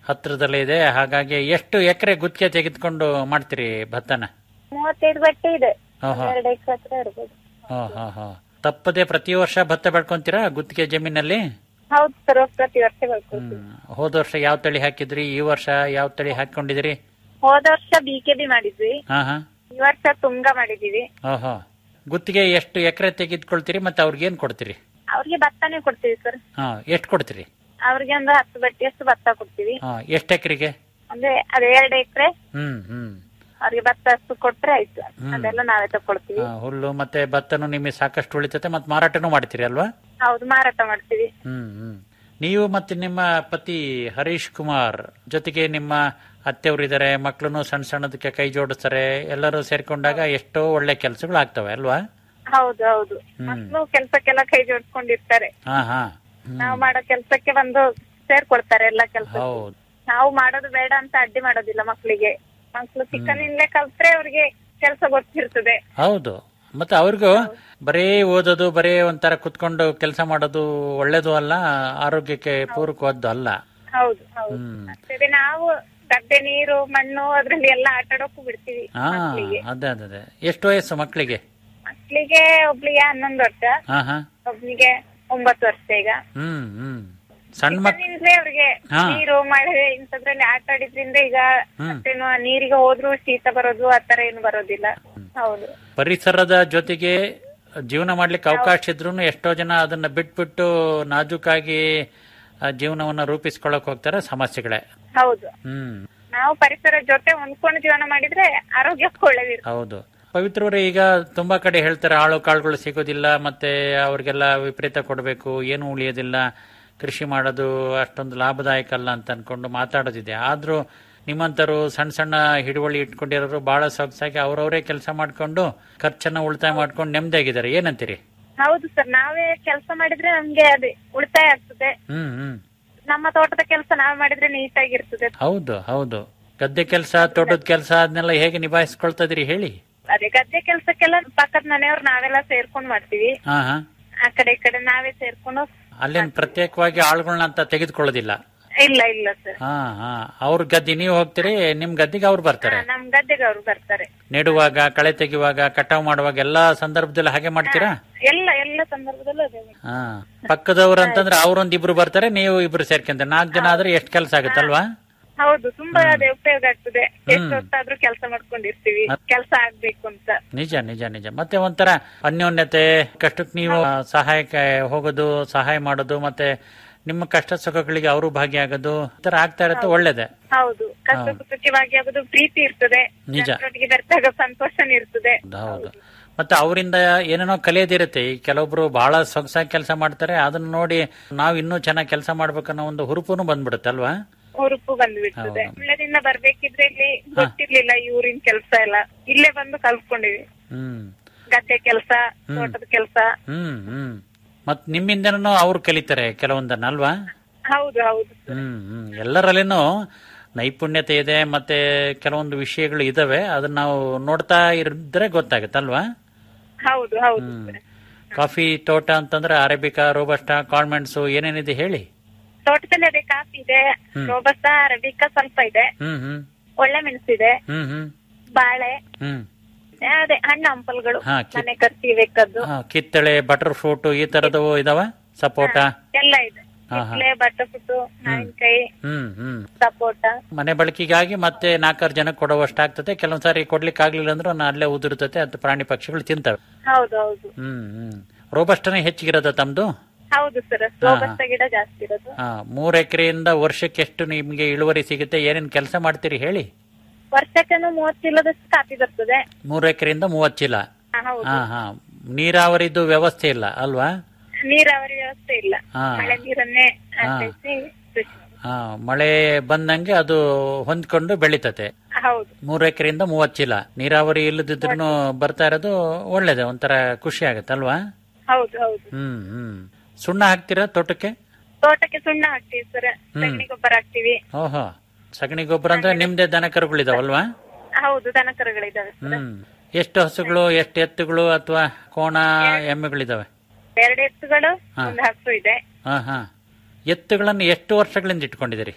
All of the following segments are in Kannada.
ಹತ್ರದಲ್ಲೇ ಇದೆ ಹಾಗಾಗಿ ಎಷ್ಟು ಎಕರೆ ಗುತ್ತಿಗೆ ತೆಗೆದುಕೊಂಡು ಮಾಡ್ತೀರಿ ಭತ್ತನ ಮೂವತ್ತೈದು ಬಟ್ಟೆ ಇದೆ ಓಹೋ ಎರಡು ಎಕರೆ ಹತ್ರ ಇರ್ಬೋದು ಹಾ ಹಾ ಹಾ ತಪ್ಪದೆ ಪ್ರತಿ ವರ್ಷ ಭತ್ತ ಬೆಳ್ಕೊಂತೀರಾ ಗುತ್ತಿಗೆ ಜಮೀನಲ್ಲಿ ಹೌದು ಸರ್ ಪ್ರತಿ ವರ್ಷ ಬೆಳ್ಕೊಳ್ತೀವಿ ಹ್ಮ್. ಹೋದ ವರ್ಷ ಯಾವ ತಳಿ ಹಾಕಿದ್ರಿ ಈ ವರ್ಷ ಯಾವ ತಳಿ ಹಾಕೊಂಡಿದಿರಿ ಹೋದ ವರ್ಷ ಬಿ ಕೆ ಬಿ ಮಾಡಿದ್ವಿ ಹಾ ಹಾ ಈ ವರ್ಷ ತುಂಗ ಮಾಡಿದೀವಿ ಓಹೋ ಗುತ್ತಿಗೆ ಎಷ್ಟು ಎಕರೆ ತೆಗೆದುಕೊಳ್ತೀರಿ ಮತ್ತೆ ಅವ್ರಿಗೆ ಏನ್ ಕೊಡ್ತೀರಿ ಅವ್ರಿಗೆ ಭತ್ತನೇ ಕೊಡ್ತೀವಿ ಸರ್ ಹಾ ಎಷ್ಟು ಕೊಡ್ತೀರಿ ಅವ್ರಿಗೆ ಒಂದು ಹತ್ತು ಬಟ್ಟೆಯಷ್ಟು ಭತ್ತ ಕೊಡ್ತೀವಿ ಹಾ ಎಷ್ಟು ಎಕರೆಗೆ ಅಂದ್ರೆ ಅದೇ ಎರಡು ಎಕರೆ ಹ್ಮ್ ಹ್ಮ್ ಅವ್ರಿಗೆ ಭತ್ತ ಅಷ್ಟು ಕೊಟ್ರೆ ಆಯ್ತು ಅದೆಲ್ಲ ನಾವೇ ತಕೊಳ್ತೀವಿ ಹಾ, ಹುಲ್ಲು ಮತ್ತೆ ಭತ್ತನು ನಿಮಗೆ ಸಾಕಷ್ಟು ಉಳಿತತೆ ಮತ್ತೆ ಮಾರಾಟನೂ ಮಾಡ್ತೀರಿ ಅಲ್ವಾ ಹೌದು ಮಾರಾಟ ಮಾಡ್ತೀವಿ ಹ್ಮ್ ಹ್ಮ್ ನೀವು ಮತ್ತೆ ನಿಮ್ಮ ಪತಿ ಹರೀಶ್ ಕುಮಾರ್ ಜೊತೆಗೆ ನಿಮ್ಮ ಅತ್ತೆಯವರು ಇದ್ದಾರೆ ಮಕ್ಕಳನ್ನು ಸಣ್ಣ ಸಣ್ಣದಕ್ಕೆ ಕೈ ಜೋಡಿಸ್ತಾರೆ ಎಲ್ಲರೂ ಸೇರ್ಕೊಂಡಾಗ ಎಷ್ಟೋ ಒಳ್ಳೆ ಕೆಲಸಗಳು ಆಗ್ತವೆ ಅಲ್ವಾ ಹೌದು ಹೌದು ಮಕ್ಕಳು ಕೆಲ್ಸಕ್ಕೆಲ್ಲ ಕೈ ಜೋಡಿಸ್ಕೊಂಡಿರ್ತಾರೆ ಹಾ ಹಾ ನಾವು ಮಾಡೋ ಕೆಲ್ಸಕ್ಕೆ ಬಂದು ಸೇರ್ಕೊಡ್ತಾರೆ ಎಲ್ಲ ಕೆಲಸ ಹೌದು ನಾವು ಮಾಡೋದು ಬೇಡ ಅಂತ ಅಡ್ಡಿ ಮಾಡೋದಿಲ್ಲ ಮಕ್ಕಳಿಗೆ ಮಕ್ಕಳು ಚಿಕ್ಕನಿಂದಲೇ ಕಲ್ತ್ರೆ ಅವ್ರಿಗೆ ಕೆಲಸ ಗೊತ್ತಿರ್ತದೆ ಹೌದು ಮತ್ತೆ ಅವ್ರಿಗೂ ಬರೇ ಓದೋದು ಬರೇ ಒಂಥರ ಕುತ್ಕೊಂಡು ಕೆಲಸ ಮಾಡೋದು ಒಳ್ಳೇದು ಅಲ್ಲ ಆರೋಗ್ಯಕ್ಕೆ ಪೂರಕವಾದ್ದು ಅಲ್ಲ ಹೌದು ಹೌದು ಹ್ಮ್ ಮತ್ತೆ ನಾವು ಗದ್ದೆ ನೀರು ಮಣ್ಣು ಅದ್ರಲ್ಲಿ ಎಲ್ಲ ಆಟ ಆಡೋಕು ಬಿಡ್ತೀವಿ ಹಾ ಅದೇ ಅದೇ ಅದೇ ಎಷ್ಟು ವಯಸ್ಸು ಮಕ್ಕಳಿಗೆ ಮಕ್ಕಳಿಗೆ ಒಬ್ಳಿಗೆ ಹನ್ನೊಂದು ವರ್ಷ ಹಾ ಹಾ ಒಬ್ನಿಗೆ ಒಂಬತ್ತು ವರ್ಷ ಈಗ ಹ್ಮ್ ಹ್ಮ್ ಸಣ್ಣ ಮಕ್ ಚಿಕ್ಕಂದಿನಿಂದಲೇ ಅವ್ರಿಗೆ ಹಾ. ನೀರು ಮಳೆ ಇಂಥದ್ರಲ್ಲಿ ಆಟ ಆಡಿದ್ರಿಂದ ಈಗ ಮತ್ತೇನು ನೀರಿಗೆ ಹೋದ್ರು ಶೀತ ಬರೋದು ಆತರ ಏನು ಬರೋದಿಲ್ಲ ಹೌದು ಪರಿಸರದ ಜೊತೆಗೆ ಜೀವನ ಮಾಡ್ಲಿಕ್ಕೆ ಅವಕಾಶ ಇದ್ರೂ ಎಷ್ಟೋ ಜನ ಅದನ್ನ ಬಿಟ್ಬಿಟ್ಟು ನಾಜೂಕಾಗಿ ಆ ಜೀವನವನ್ನ ರೂಪಿಸ್ಕೊಳ್ಳಕ್ ಹೋಗ್ತಾರೆ ಸಮಸ್ಯೆಗಳೇ ಹೌದು ಹ್ಮ್ ನಾವು ಪರಿಸರ ಜೊತೆ ಹೊಂದ್ಕೊಂಡು ಜೀವನ ಮಾಡಿದ್ರೆ ಆರೋಗ್ಯಕ್ಕೆ ಒಳ್ಳೇದಿರ್ತದೆ ಹೌದು ಪವಿತ್ರವರೇ ಈಗ ತುಂಬಾ ಕಡೆ ಹೇಳ್ತಾರೆ ಆಳು ಕಾಳುಗಳು ಸಿಗೋದಿಲ್ಲ ಮತ್ತೆ ಅವ್ರಿಗೆಲ್ಲ ವಿಪರೀತ ಕೊಡಬೇಕು ಏನು ಉಳಿಯೋದಿಲ್ಲ ಕೃಷಿ ಮಾಡೋದು ಅಷ್ಟೊಂದು ಲಾಭದಾಯಕ ಅಲ್ಲ ಅಂತ ಅನ್ಕೊಂಡು ಮಾತಾಡೋದಿದೆ ಆದ್ರೂ ನಿಮ್ಮಂತರು ಸಣ್ಣ ಸಣ್ಣ ಹಿಡುವಳಿ ಇಟ್ಕೊಂಡಿರೋರು ಬಹಳ ಸೊಗಸಾಗಿ ಅವ್ರವರೇ ಕೆಲಸ ಮಾಡ್ಕೊಂಡು ಖರ್ಚನ್ನ ಉಳಿತಾಯ ಮಾಡ್ಕೊಂಡು ನೆಮ್ಮದಿಯಾಗಿದ್ದಾರೆ ಏನಂತೀರಿ ಹೌದು ಸರ್ ನಾವೇ ಕೆಲಸ ಮಾಡಿದ್ರೆ ನಮ್ಗೆ ಅದೇ ಉಳಿತಾಯ ಆಗ್ತದೆ ಹ್ಮ್ ಹ್ಮ್ ನಮ್ಮ ತೋಟದ ಕೆಲಸ ನಾವೇ ಮಾಡಿದ್ರೆ ನೀಟಾಗಿರ್ತದೆ ಹೌದು ಹೌದು ಗದ್ದೆ ಕೆಲಸ ತೋಟದ ಕೆಲಸ ಅದನ್ನೆಲ್ಲ ಹೇಗೆ ನಿಭಾಯಿಸ್ಕೊಳ್ತಾ ಇದೀರಿ ಹೇಳಿ ಅದೇ ಗದ್ದೆ ಕೆಲ್ಸಕ್ಕೆಲ್ಲ ಪಕ್ಕದ ಮನೆಯವ್ರು ನಾವೆಲ್ಲ ಸೇರ್ಕೊಂಡ್ ಮಾಡ್ತೀವಿ ಹಾ ಹಾ ಆ ಕಡೆ ಈ ಕಡೆ ನಾವೇ ಸೇರ್ಕೊಂಡು ಅಲ್ಲೇನ್ ಪ್ರತ್ಯೇಕವಾಗಿ ಆಳುಗಳನ್ನ ಅಂತ ತೆಗೆದುಕೊಳ್ಳೋದಿಲ್ಲ ಇಲ್ಲ ಇಲ್ಲ ಸರ್ ಹಾ ಹಾ ಅವ್ರ ಗದ್ದೆ ನೀವು ಹೋಗ್ತೀರಿ ನಿಮ್ ಗದ್ದೆಗೆ ಅವ್ರು ಬರ್ತಾರೆ ನಮ್ ಗದ್ದೆಗೆ ಅವ್ರು ಬರ್ತಾರೆ ನೆಡುವಾಗ ಕಳೆ ತೆಗೆಯುವಾಗ ಕಟಾವು ಮಾಡುವಾಗ ಎಲ್ಲಾ ಸಂದರ್ಭದಲ್ಲಿ ಹಾಗೆ ಮಾಡ್ತೀರಾ ಎಲ್ಲ ಎಲ್ಲ ಸಂದರ್ಭದಲ್ಲೂ ಅದೇ ಮಾಡಿ. ಹಾ ಪಕ್ಕದವ್ರು ಅಂತಂದ್ರೆ ಅವ್ರೊಂದ್ ಇಬ್ರು ಬರ್ತಾರೆ ನೀವು ಇಬ್ರು ಸೇರ್ಕೊಂತ ನಾಲ್ಕು ಜನ ಆದ್ರೆ ಎಷ್ಟು ಕೆಲಸ ಆಗುತ್ತಲ್ವಾ ಹೌದು ತುಂಬಾ ಅದೇ ಉಪಯೋಗ ಆಗ್ತದೆ ಎಷ್ಟು ಹೊತ್ತಾದ್ರೂ ಕೆಲಸ ಮಾಡ್ಕೊಂಡಿರ್ತೀವಿ ಕೆಲಸ ಆಗ್ಬೇಕು ಅಂತ ನಿಜ ನಿಜ ನಿಜ ಮತ್ತೆ ಒಂಥರ ಅನ್ಯೋನ್ಯತೆ ಕಷ್ಟಕ್ಕೆ ನೀವು ಸಹಾಯಕ್ಕೆ ಹೋಗೋದು ಸಹಾಯ ಮಾಡೋದು ಮತ್ತೆ ನಿಮ್ಮ ಕಷ್ಟ ಸುಖಗಳಿಗೆ ಅವರು ಭಾಗಿಯಾಗೋದು ಈ ತರ ಆಗ್ತಾ ಇರುತ್ತೆ ಒಳ್ಳೇದೆ ಹೌದು ಕಷ್ಟ ಸುಖಕ್ಕೆ ಭಾಗಿಯಾಗೋದು ಪ್ರೀತಿ ಇರ್ತದೆ ನಿಜ. ಜನರೊಟ್ಟಿಗೆ ಬೆರೆತಾಗ ಸಂತೋಷನ ಇರ್ತದೆ ಹೌದು ಮತ್ತೆ ಅವರಿಂದ ಏನೇನೋ ಕಲಿಯೋದಿರುತ್ತೆ ಈ ಕೆಲವೊಬ್ರು ಬಹಳ ಸೊಗಸಾಗಿ ಕೆಲಸ ಮಾಡ್ತಾರೆ ಅದನ್ನ ನೋಡಿ ನಾವು ಇನ್ನೂ ಚೆನ್ನಾಗಿ ಕೆಲಸ ಮಾಡ್ಬೇಕನ್ನೋ ಒಂದು ಹುರುಪುನು ಬಂದ್ಬಿಡುತ್ತೆ ಅಲ್ವಾ ಹುರುಪು ಬಂದ್ಬಿಡ್ತದೆ ಒಳ್ಳೆದಿಂದ ಬರ್ಬೇಕಿದ್ರೆ ಇಲ್ಲಿ ಗೊತ್ತಿರ್ಲಿಲ್ಲ ಈ ಊರಿನ ಕೆಲಸ ಎಲ್ಲ ಇಲ್ಲೇ ಬಂದು ಕಲ್ತ್ಕೊಂಡಿವಿ ಹ್ಮ್ ಗದ್ದೆ ಕೆಲಸ ತೋಟದ ಕೆಲಸ ಹ್ಮ್ ಹ್ಮ್ ಮತ್ ನಿಮ್ಮಿಂದನೂ ಅವ್ರು ಕಲಿತಾರೆ ಕೆಲವೊಂದನ್ನ ಅಲ್ವಾ ಹೌದು ಹೌದು ಹ್ಮ್ ಹ್ಮ್ ಎಲ್ಲರಲ್ಲಿನೂ ನೈಪುಣ್ಯತೆ ಇದೆ ಮತ್ತೆ ಕೆಲವೊಂದು ವಿಷಯಗಳು ಇದಾವೆ ಅದನ್ನ ನಾವು ನೋಡ್ತಾ ಇದ್ರೆ ಗೊತ್ತಾಗತ್ತಲ್ವಾ ಹೌದು ಹೌದು ಹ್ಮ್ ಕಾಫಿ ತೋಟ ಅಂತಂದ್ರೆ ಅರೇಬಿಕಾ ರೋಬಸ್ಟಾ ಕಾಳ್ಮೆಣ್ಸು ಏನೇನಿದೆ ಹೇಳಿ ತೋಟದಲ್ಲಿ ಅದೇ ಕಾಫಿ ಇದೆ ರೋಬಸ್ಟ ಅರಬಿಕಾ ಸ್ವಲ್ಪ ಇದೆ ಹ್ಮ್ ಹ್ಮ್ ಒಳ್ಳೆ ಮೆಣಸಿದೆ ಹ್ಮ್ ಹ್ಮ್ ಬಾಳೆ ಹ್ಮ್ ಅದೇ ಹಣ್ಣು ಹಂಪಲ್ಗಳು ಹಾ, ಕಿ- ಮನೆ ಖರ್ಚಿಗೆ ಬೇಕಾದ್ದು ಹಾ, ಕಿತ್ತಳೆ ಬಟರ್ ಫ್ರೂಟ್ ಈ ತರದವು ಇದಾವ ಸಪೋಟ ಎಲ್ಲ ಇದೆ ಹಾ, ಹಾ. ಕಿತ್ಲೆ ಬಟ್ಟಪುಟ್ಟು ಮಾವಿನಕಾಯಿ ಹ್ಮ್ ಹ್ಮ್ ಸಪೋಟ ಮನೆ ಬಳಕೆಗಾಗಿ ಮತ್ತೆ ನಾಲ್ಕಾರು ಜನಕ್ಕೆ ಕೊಡುವಷ್ಟು ಆಗ್ತದೆ ಕೆಲವೊಂದ್ ಸಾರಿ ಕೊಡ್ಲಿಕ್ಕೆ ಆಗ್ಲಿಲ್ಲ ಅಂದ್ರೆ ಅವ್ನ ಅಲ್ಲೇ ಉದುರ್ತತೆ ಅದು ಪ್ರಾಣಿ ಪಕ್ಷಿಗಳು ತಿಂತವೆ ಹೌದು ಹೌದು ಹ್ಮ್ ಹ್ಮ್ ರೋಬಸ್ಟನೇ ಹೆಚ್ಚಿಗಿರೋದ ತಮ್ದು ಹೌದು ಸರ್ ರೋಬಸ್ಟ ಗಿಡ ಜಾಸ್ತಿ ಇರೋದು ಹಾ ಮೂರ್ ಎಕರೆಯಿಂದ ವರ್ಷಕ್ಕೆ ಎಷ್ಟು ನಿಮ್ಗೆ ಇಳುವರಿ ಸಿಗುತ್ತೆ ಏನೇನ್ ಕೆಲಸ ಮಾಡ್ತೀರಿ ಹೇಳಿ ವರ್ಷಕ್ಕೇನು ಮೂವತ್ತು ಚೀಲದಷ್ಟು ಕಾಫಿ ಬರ್ತದೆ ಮೂರ್ ಎಕರೆಯಿಂದ ಮೂವತ್ ಚೀಲ ಹಾ, ಹೌದು ಹಾ ಹಾ ನೀರಾವರಿದು ವ್ಯವಸ್ಥೆ ಇಲ್ಲ ಅಲ್ವಾ ನೀರಾವರಿ ವ್ಯವಸ್ಥೆ ಇಲ್ಲ ಹಾ. ಮಳೆ ನೀರನ್ನೇ ಆಶ್ರಯಿಸಿ ಕೃಷಿ ಹಾ ಮಳೆ ಬಂದಂಗೆ ಅದು ಹೊಂದ್ಕೊಂಡು ಬೆಳಿತತೆ ಹೌದು ಮೂರ್ ಎಕರೆಯಿಂದ ಮೂವತ್ ಚೀಲ ನೀರಾವರಿ ಇಲ್ಲದಿದ್ರು ಬರ್ತಾ ಇರೋದು ಒಳ್ಳೇದೆ ಒಂಥರ ಖುಷಿ ಆಗತ್ತೆ ಅಲ್ವಾ ಹೌದು ಹೌದು ಹ್ಮ್ ಹ್ಮ್ ಸುಣ್ಣ ಹಾಕ್ತೀರಾ ತೋಟಕ್ಕೆ ತೋಟಕ್ಕೆ ಸುಣ್ಣ ಹಾಕ್ತಿವಿ ಸರ್ ಸಗಣಿ ಗೊಬ್ಬರ ಹಾಕ್ತಿವಿ ಓಹೋ ಸಗಣಿ ಗೊಬ್ಬರ ಅಂದ್ರೆ ನಿಮ್ದೇ ದನ ಕರುಗಳಿದಾವಲ್ವಾ ಹೌದು ದನಕರುಗಳಿದಾವೆ ಸರ್ ಹ್ಮ್ ಎಷ್ಟು ಹಸುಗಳು ಎಷ್ಟು ಎತ್ತುಗಳು ಅಥವಾ ಕೋಣ ಎಮ್ಮೆಗಳಿದಾವೆ ಎರಡು ಎತ್ತುಗಳು ಹಾ. ಒಂದು ಹಸು ಇದೆ ಹಾ ಹಾ ಎತ್ತುಗಳನ್ನು ಎಷ್ಟು ವರ್ಷಗಳಿಂದ ಇಟ್ಕೊಂಡಿದ್ದೀರಿ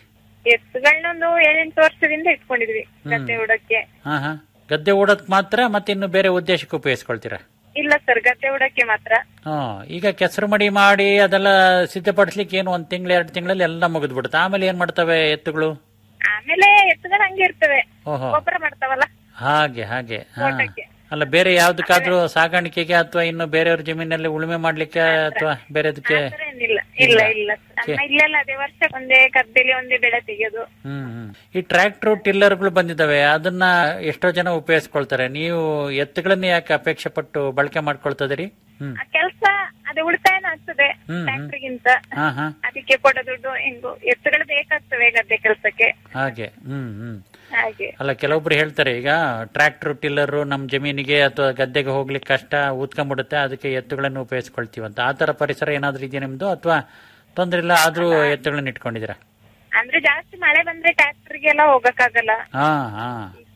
ಎತ್ತುಗಳನ್ನೊಂದು ಏಳೆಂಟು ವರ್ಷದಿಂದ ಇಟ್ಕೊಂಡಿದ್ವಿ ಗದ್ದೆ ಉಡಕ್ಕೆ ಹಾ ಹಾ ಗದ್ದೆ ಓಡೋದಕ್ ಮಾತ್ರ ಮತ್ತೆ ಇನ್ನು ಬೇರೆ ಉದ್ದೇಶಕ್ಕೆ ಉಪಯೋಗಿಸ್ಕೊಳ್ತೀರಾ ಇಲ್ಲ ಸರ್ ಗದ್ದೆ ಉಡಕ್ಕೆ ಮಾತ್ರ ಹಾ ಈಗ ಕೆಸರು ಮಡಿ ಮಾಡಿ ಅದೆಲ್ಲ ಸಿದ್ಧಪಡಿಸ್ಲಿಕ್ಕೆ ಏನು ಒಂದ್ ತಿಂಗಳು ಎರಡು ತಿಂಗಳಲ್ಲಿ ಎಲ್ಲ ಮುಗಿದ್ಬಿಡುತ್ತೆ ಆಮೇಲೆ ಏನ್ ಮಾಡ್ತವೆ ಎತ್ತುಗಳು ಆಮೇಲೆ ಎತ್ತುಗಳು ಹಂಗೆ ಇರ್ತವೆ ಓಹೋ ಗೊಬ್ಬರ ಮಾಡ್ತಾವಲ್ಲ ಹಾಗೆ ಹಾಗೆ ಹಾ ತೋಟಕ್ಕೆ. ಅಲ್ಲ ಬೇರೆ ಯಾವ್ದಕ್ಕಾದ್ರೂ ಸಾಗಾಣಿಕೆಗೆ ಅಥವಾ ಇನ್ನು ಬೇರೆಯವ್ರ ಜಮೀನಲ್ಲಿ ಉಳುಮೆ ಮಾಡ್ಲಿಕ್ಕೆ ಅಥವಾ ಬೇರೆದಕ್ಕೆ ಆತರ ಏನಿಲ್ಲ ಇಲ್ಲ ಇಲ್ಲ ನಮ್ಮ ಇಲ್ಲೆಲ್ಲ ಅದೇ ವರ್ಷಕ್ಕೊಂದೇ ಗದ್ದೆಲಿ ಒಂದೇ ಬೆಳೆ ತೆಗೆಯೋದು ಹ್ಮ್ ಹ್ಮ್. ಈ ಟ್ರ್ಯಾಕ್ಟರ್ ಟಿಲ್ಲರ್ಗಳು ಬಂದಿದ್ದಾವೆ ಅದನ್ನ ಎಷ್ಟೋ ಜನ ಉಪಯೋಗಿಸ್ಕೊಳ್ತಾರೆ ನೀವು ಎತ್ತುಗಳನ್ನ ಯಾಕೆ ಅಪೇಕ್ಷೆ ಪಟ್ಟು ಬಳಕೆ ಮಾಡ್ಕೊಳ್ತದಿರಿ ಹ್ಮ್ ಆ ಕೆಲ್ಸ ಅದೇ ಉಳಿತಾಯನ ಆಗ್ತದೆ ಹ್ಮ್, ಹ್ಮ್. ಟ್ರ್ಯಾಕ್ಟರ್ಗಿಂತ ಹಾ ಹಾ ಅದಕ್ಕೆ ಕೊಡೋ ದುಡ್ಡು ಹೆಂಗು ಎತ್ತುಗಳು ಬೇಕಾಗ್ತವೆ ಗದ್ದೆ ಕೆಲ್ಸಕ್ಕೆ ಹಾಗೆ ಹ್ಮ್ ಹ್ಮ್ ಹಾಗೆ ಅಲ್ಲ ಕೆಲವೊಬ್ರು ಹೇಳ್ತಾರೆ ಈಗ ಟ್ರ್ಯಾಕ್ಟರ್ ಟಿಲ್ಲರ್ ನಮ್ ಜಮೀನಿಗೆ ಅಥವಾ ಗದ್ದೆಗೆ ಹೋಗ್ಲಿಕ್ಕೆ ಕಷ್ಟ ಊದ್ಕೊಂಡ್ಬಿಡುತ್ತೆ ಅದಕ್ಕೆ ಎತ್ತುಗಳನ್ನು ಉಪಯೋಗಿಸ್ಕೊಳ್ತೀವಿ ಅಂತ ಆತರ ಪರಿಸರ ಏನಾದ್ರೂ ಇದೆಯಾ ನಿಮ್ದು ಅಥವಾ ತೊಂದ್ರೆ ಇಲ್ಲ ಆದ್ರೂ ಎತ್ತುಗಳನ್ನ ಇಟ್ಕೊಂಡಿದ್ದೀರಾ ಅಂದ್ರೆ ಜಾಸ್ತಿ ಮಳೆ ಬಂದ್ರೆ ಟ್ರ್ಯಾಕ್ಟರ್ಗೆಲ್ಲ ಹೋಗಕ್ಕಾಗಲ್ಲ ಹಾ ಹಾ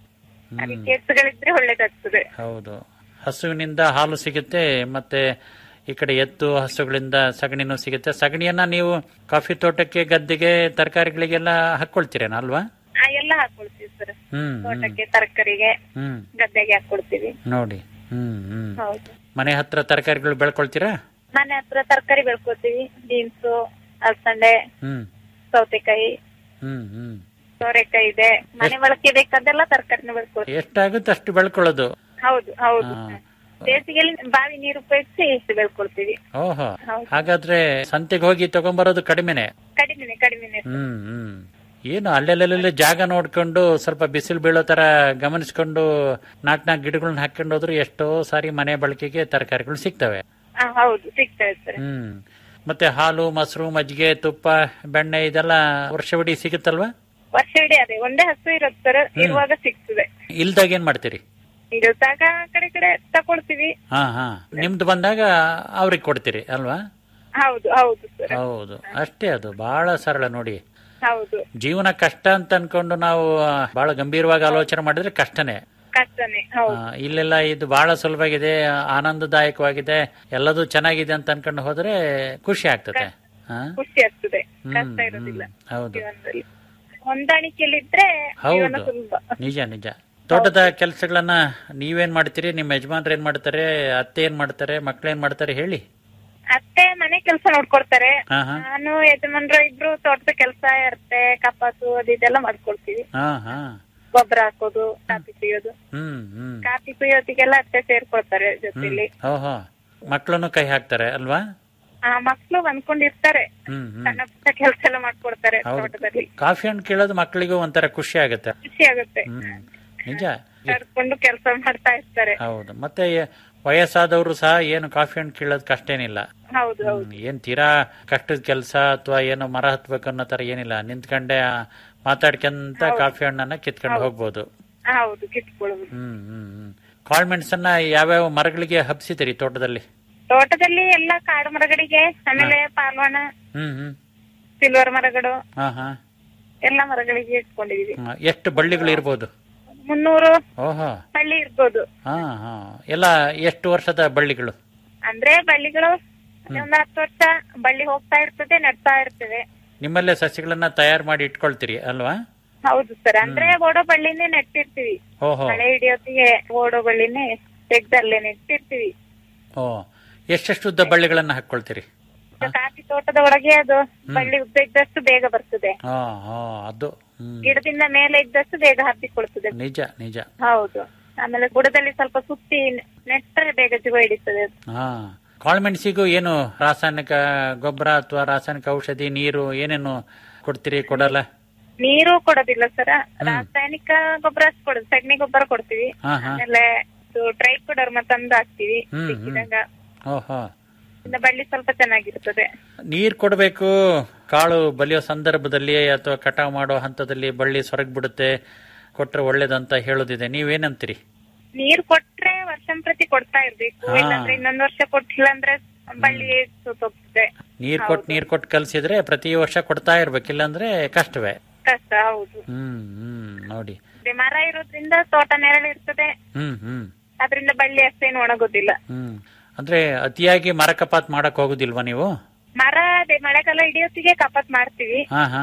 ಅದಕ್ಕೆ ಎತ್ತುಗಳಿದ್ರೆ ಒಳ್ಳೇದಾಗ್ತದೆ ಹೌದು ಹಸುವಿನಿಂದ ಹಾಲು ಸಿಗುತ್ತೆ ಮತ್ತೆ ಈ ಕಡೆ ಎತ್ತು ಹಸುಗಳಿಂದ ಸಗಣಿನೂ ಸಿಗುತ್ತೆ ಸಗಣಿಯನ್ನ ನೀವು ಕಾಫಿ ತೋಟಕ್ಕೆ ಗದ್ದೆಗೆ ತರಕಾರಿಗಳಿಗೆಲ್ಲ ಹಾಕೊಳ್ತೀರೇನ ಅಲ್ವಾ ಆ, ಎಲ್ಲ ಹಾಕೊಳ್ತೀವಿ ಸರ್ ಹ್ಮ್ ಹ್ಮ್ ತೋಟಕ್ಕೆ ತರಕಾರಿಗೆ ಹ್ಮ್ ಗದ್ದೆಗೆ ಹಾಕೊಳ್ತೀವಿ ನೋಡಿ ಹ್ಮ್ ಹ್ಮ್ ಹೌದು ಮನೆ ಹತ್ರ ತರಕಾರಿಗಳು ಬೆಳ್ಕೊಳ್ತೀರಾ ಮನೆ ಹತ್ರ ತರಕಾರಿ ಬೆಳ್ಕೊತೀವಿ ಬೀನ್ಸು ಅಲಸಂಡೆ ಹ್ಮ್ ಸೌತೆಕಾಯಿ ಹ್ಮ್ ಹ್ಮ್ ಸೋರೆಕಾಯಿ ಇದೆ ಮನೆ ಬಳಕೆ ಬೇಕಾದೆಲ್ಲ ತರಕಾರಿನ ಬೆಳ್ಕೊಳ್ತೀವಿ ಎಷ್ಟಾಗುತ್ತೆ ಅಷ್ಟು ಬೆಳ್ಕೊಳ್ಳೋದು ಹೌದು ಹೌದು ಹಾ. ಬೇಸಿಗೆಯಲ್ಲಿ ಬಾವಿ ನೀರು ಉಪಯೋಗಿಸಿ ಇಷ್ಟು ಬೆಳ್ಕೊಳ್ತೀವಿ ಓಹೋ ಹೌದು. ಹಾಗಾದ್ರೆ ಸಂತೆಗೆ ಹೋಗಿ ತಗೊಂಬರೋದು ಕಡಿಮೆನೆ ಕಡಿಮೆನೆ ಕಡಿಮೆನೆ ಹ್ಮ್ ಹ್ಮ್ ಏನು ಅಲ್ಲೆಲ್ಲೆಲ್ಲೆಲ್ಲ ಜಾಗ ನೋಡ್ಕೊಂಡು ಸ್ವಲ್ಪ ಬಿಸಿಲು ಬೀಳೋ ತರ ಗಮನಿಸ್ಕೊಂಡು ನಾಲ್ಕ್ ನಾಲ್ಕು ಗಿಡಗಳನ್ನ ಹಾಕೊಂಡು ಹೋದ್ರೆ ಎಷ್ಟೋ ಸಾರಿ ಮನೆ ಬಳಕೆಗೆ ತರಕಾರಿಗಳು ಸಿಗ್ತವೆ ಹಾ ಹೌದು ಸಿಗ್ತಾ ಇರ್ತಾರೆ ಹ್ಮ್ ಮತ್ತೆ ಹಾಲು ಮೊಸರು ಮಜ್ಜಿಗೆ ತುಪ್ಪ ಬೆಣ್ಣೆ ಇದೆಲ್ಲ ವರ್ಷವಿಡೀ ಸಿಗುತ್ತಲ್ವಾ ವರ್ಷ ಇಡೀ ಅದೇ ಒಂದೇ ಹಸು ಇರೋದು ಸರ್ ಇರುವಾಗ ಸಿಗ್ತದೆ ಇಲ್ದಾಗ ಏನ್ ಮಾಡ್ತೀರಿ ಇರುತ್ತಾಗ ಆ ಕಡೆ ಈ ಕಡೆ ತಕೊಳ್ತೀವಿ ಹಾ ಹಾ ನಿಮ್ದು ಬಂದಾಗ ಅವ್ರಿಗೆ ಕೊಡ್ತೀರಿ ಅಲ್ವಾ ಹೌದು ಹೌದು ಸರ್ ಹೌದು ಅಷ್ಟೇ ಅದು ಬಹಳ ಸರಳ ನೋಡಿ ಹೌದು ಜೀವನ ಕಷ್ಟ ಅಂತ ಅನ್ಕೊಂಡು ನಾವು ಆ, ಬಹಳ ಗಂಭೀರವಾಗಿ ಆಲೋಚನೆ ಮಾಡಿದ್ರೆ ಕಷ್ಟನೇ ಕಷ್ಟನೇ ಹೌದು ಆ, ಇಲ್ಲೆಲ್ಲ ಇದು ಬಹಳ ಸುಲಭವಾಗಿದೆ ಆನಂದದಾಯಕವಾಗಿದೆ ಎಲ್ಲದೂ ಚೆನ್ನಾಗಿದೆ ಅಂತ ಅನ್ಕೊಂಡು ಹೋದ್ರೆ ಖುಷಿ ಆಗ್ತದೆ ಹಾ? ಖುಷಿ ಆಗ್ತದೆ ಹ್ಮ್, ಕಷ್ಟ ಇರೋದಿಲ್ಲ ಹ್ಮ್, ಹೌದು ಜೀವನದಲ್ಲಿ ಹೊಂದಾಣಿಕೆಯಲ್ಲಿದ್ರೆ ಜೀವನ ಹೌದು ಸುಲಭ ನಿಜ ನಿಜ ತೋಟದ ಕೆಲಸಗಳನ್ನ ನೀವೇನ್ ಮಾಡ್ತೀರಿ ನಿಮ್ಮ ಯಜಮಾನ್ರು ಏನ್ ಮಾಡ್ತಾರೆ ಅತ್ತೆ ಏನ್ ಮಾಡ್ತಾರೆ ಮಕ್ಳು ಏನ್ ಮಾಡ್ತಾರೆ ಹೇಳಿ ಅತ್ತೆ ಮನೆ ಕೆಲಸ ನೋಡ್ಕೊಡ್ತಾರೆ ಹಾ ಹಾ ನಾನು ಯಜಮಾನ್ರು ಇಬ್ರು ತೋಟದ ಕೆಲಸ ಇರುತ್ತೆ ಕಪಾಸು ಅದು ಇದೆಲ್ಲ ಮಾಡ್ಕೊಳ್ತೀವಿ ಹಾ ಹಾ ಗೊಬ್ಬರ ಹಾಕೋದು ಕಾಫಿ ಕುಯ್ಯೋದು ಹ್ಮ್ ಹ್ಮ್ ಕಾಫಿ ಕುಯ್ಯೋತಿಗೆಲ್ಲ ಅತ್ತೆ ಸೇರ್ಕೊಳ್ತಾರೆ ಜೊತೆಲಿ ಓಹೋ ಮಕ್ಳನ್ನು ಕೈ ಹಾಕ್ತಾರೆ ಅಲ್ವಾ ಆ ಮಕ್ಳು ಬಂದ್ಕೊಂಡಿರ್ತಾರೆ ಹ್ಮ್ ಹ್ಮ್ ಸಣ್ಣ ಪುಟ್ಟ ಕೆಲಸ ಎಲ್ಲ ಮಾಡ್ಕೊಡ್ತಾರೆ ಹೌದು. ತೋಟದಲ್ಲಿ ಕಾಫಿ ಹಣ್ಣು ಕೇಳೋದು ಮಕ್ಕಳಿಗೂ ಒಂಥರ ಖುಷಿ ಆಗುತ್ತೆ ಖುಷಿ ಆಗುತ್ತೆ ಹ್ಮ್ ನಿಜ ಕರ್ಕೊಂಡು ಕೆಲಸ ಮಾಡ್ತಾ ಇರ್ತಾರೆ ಹೌದು ಮತ್ತೆ ವಯಸ್ಸಾದವರು ಸಹ ಏನು ಕಾಫಿ ಹಣ್ಣು ಕೀಳೋದ್ ಕಷ್ಟ ಏನಿಲ್ಲ ಹೌದು ಹೌದು ಹ್ಮ್, ಏನ್ ತೀರಾ ಕಷ್ಟದ ಕೆಲಸ ಅಥವಾ ಏನೋ ಮರ ಹತ್ಬೇಕು ಅನ್ನೋ ತರ ಏನಿಲ್ಲ ನಿಂತ್ಕೊಂಡೆ ಆ, ಮಾತಾಡ್ಕೊಂತ ಕಾಫಿ ಹಣ್ಣನ್ನ ಕಿತ್ಕೊಂಡು ಹೋಗ್ಬೋದು ಹೌದು ಕಿತ್ಕೊಳ್ಳುದು ಹ್ಮ್ ಹ್ಮ್ ಹ್ಮ್ ಕಾಳ್ಮೆಣಸನ್ನ ಯಾವ್ಯಾವ ಮರಗಳಿಗೆ ಹಬ್ಸಿದಿರಿ ತೋಟದಲ್ಲಿ ತೋಟದಲ್ಲಿ ಎಲ್ಲ ಕಾಡು ಮರಗಳಿಗೆ ಆಮೇಲೆ ಪಾಲ್ವಾಣ ಹ್ಮ್ ಹ್ಮ್ ಸಿಲ್ವರ್ ಮರಗಳು ಹಾ ಹಾ ಎಲ್ಲ ಮರಗಳಿಗೆ ಇಟ್ಕೊಂಡಿದೀವಿ ಹ್ಮ್. ಎಷ್ಟು ಬಳ್ಳಿಗಳು ಇರ್ಬೋದು ಮುನ್ನೂರು ಓಹೋ ಬಳ್ಳಿ ಇರ್ಬೋದು ಹಾ ಹಾ ಎಲ್ಲ ಎಷ್ಟು ವರ್ಷದ ಬಳ್ಳಿಗಳು ಅಂದ್ರೆ ಬಳ್ಳಿಗಳು ಒಂದು ಹತ್ತು ವರ್ಷ ಬಳ್ಳಿ ಹೋಗ್ತಾ ಇರ್ತದೆ ನೆಡ್ತಾ ಇರ್ತೇವೆ ನಿಮ್ಮಲ್ಲೇ ಸಸಿಗಳನ್ನ ತಯಾರು ಮಾಡಿ ಇಟ್ಕೊಳ್ತೀರಿ ಅಲ್ವಾ ಹೌದು ಸರ್ ಅಂದ್ರೆ ಓಡೋ ಬಳ್ಳಿನೇ ನೆಟ್ಟಿರ್ತೀವಿ ಓಹೋ ಮಳೆ ಹಿಡಿಯೋತಿಗೆ ಓಡೋ ಬಳ್ಳಿನೇ ತೆಗ್ದಲ್ಲೇ ನೆಟ್ಟಿರ್ತೀವಿ ಓ ಎಷ್ಟೆಷ್ಟು ಉದ್ದ ಬಳ್ಳಿಗಳನ್ನ ಹಾಕೊಳ್ತೀರಿ ಈಗ ಕಾಫಿ ತೋಟದ ಒಳಗೆ ಅದು ಬಳ್ಳಿ ಉದ್ದ ಇದ್ದಷ್ಟು ಬೇಗ ಬರ್ತದೆ ಹಾ ಹಾ ಅದು ಹ್ಮ್ ಗಿಡದಿಂದ ಮೇಲೆ ಇದ್ದಷ್ಟು ಬೇಗ ಹಬ್ಬಿಕೊಳ್ತದೆ ನಿಜ ನಿಜ ಹೌದು ಆಮೇಲೆ ಬುಡದಲ್ಲಿ ಸ್ವಲ್ಪ ಸುತ್ತಿ ನೆಟ್ಟರೆ ಬೇಗ ಜೀವ ಹಿಡಿತದೆ ಅದು. ಹಾ ಕಾಳುಮೆಣಸಿಗೂ ಏನು ರಾಸಾಯನಿಕ ಗೊಬ್ಬರ ಅಥವಾ ರಾಸಾಯನಿಕ ಔಷಧಿ ನೀರು ಏನೇನು ಕೊಡ್ತೀರಿ ಕೊಡಲ್ಲ ನೀರು ಕೊಡೋದಿಲ್ಲ ಸರ್ ರಾಸಾಯನಿಕ ಗೊಬ್ಬರ ಅಷ್ಟು ಕೊಡೋದು ಸಗಣಿ ಗೊಬ್ಬರ ಕೊಡ್ತೀವಿ ಹಾ ಹಾ ಆಮೇಲೆ ಟ್ರೈಕೋಡರ್ಮ ತಂದು ಹಾಕ್ತಿವಿ ಹ್ಮ್, ಹ್ಮ್. ಸಿಕ್ಕಿದಾಗ ಓಹೋ ಇನ್ನು ಬಳ್ಳಿ ಸ್ವಲ್ಪ ಚೆನ್ನಾಗಿರ್ತದೆ ನೀರ್ ಕೊಡಬೇಕು ಕಾಳು ಬಲಿಯೋ ಸಂದರ್ಭದಲ್ಲಿ ಅಥವಾ ಕಟಾವು ಮಾಡೋ ಹಂತದಲ್ಲಿ ಬಳ್ಳಿ ಸೊರಗ್ ಬಿಡುತ್ತೆ ಕೊಟ್ರೆ ಒಳ್ಳೇದಂತ ಹೇಳೋದಿದೆ ನೀವೇನಂತೀರಿ ನೀರ್ ಕೊಟ್ರೆ ವರ್ಷಂ ಪ್ರತಿ ಕೊಡ್ತಾ ಇರ್ಬೇಕು ಹಾ. ಇಲ್ಲಾಂದ್ರೆ ಇನ್ನೊಂದ್ ವರ್ಷ ಕೊಟ್ಟಿಲ್ಲ ಅಂದ್ರೆ ಬಳ್ಳಿ ಸುತ್ತೋಗ್ತದೆ ನೀರ್ ಕೊಟ್ಟು ನೀರ್ ಕೊಟ್ಟು ಕಲ್ಸಿದ್ರೆ ಪ್ರತಿ ವರ್ಷ ಕೊಡ್ತಾ ಇರ್ಬೇಕು ಇಲ್ಲಾಂದ್ರೆ ಕಷ್ಟವೇ ಕಷ್ಟ ಹೌದು ಹ್ಮ್ ಹ್ಮ್ ನೋಡಿ ಮತ್ತೆ ಮರ ಇರೋದ್ರಿಂದ ತೋಟ ನೆರಳು ಇರ್ತದೆ ಹ್ಮ್ ಹ್ಮ್ ಅದರಿಂದ ಬಳ್ಳಿ ಅಷ್ಟೇನು ಒಣಗೋದಿಲ್ಲ ಹ್ಮ್ ಅಂದ್ರೆ ಅತಿಯಾಗಿ ಮರ ಕಪಾತ್ ಮಾಡಕ್ ಹೋಗುದಿಲ್ವಾ ನೀವು ಮರ ಅದೇ ಮಳೆಗಾಲ ಹಿಡಿಯೋತ್ತಿಗೆ ಕಪಾತ್ ಮಾಡ್ತೀವಿ ಹಾ ಹಾ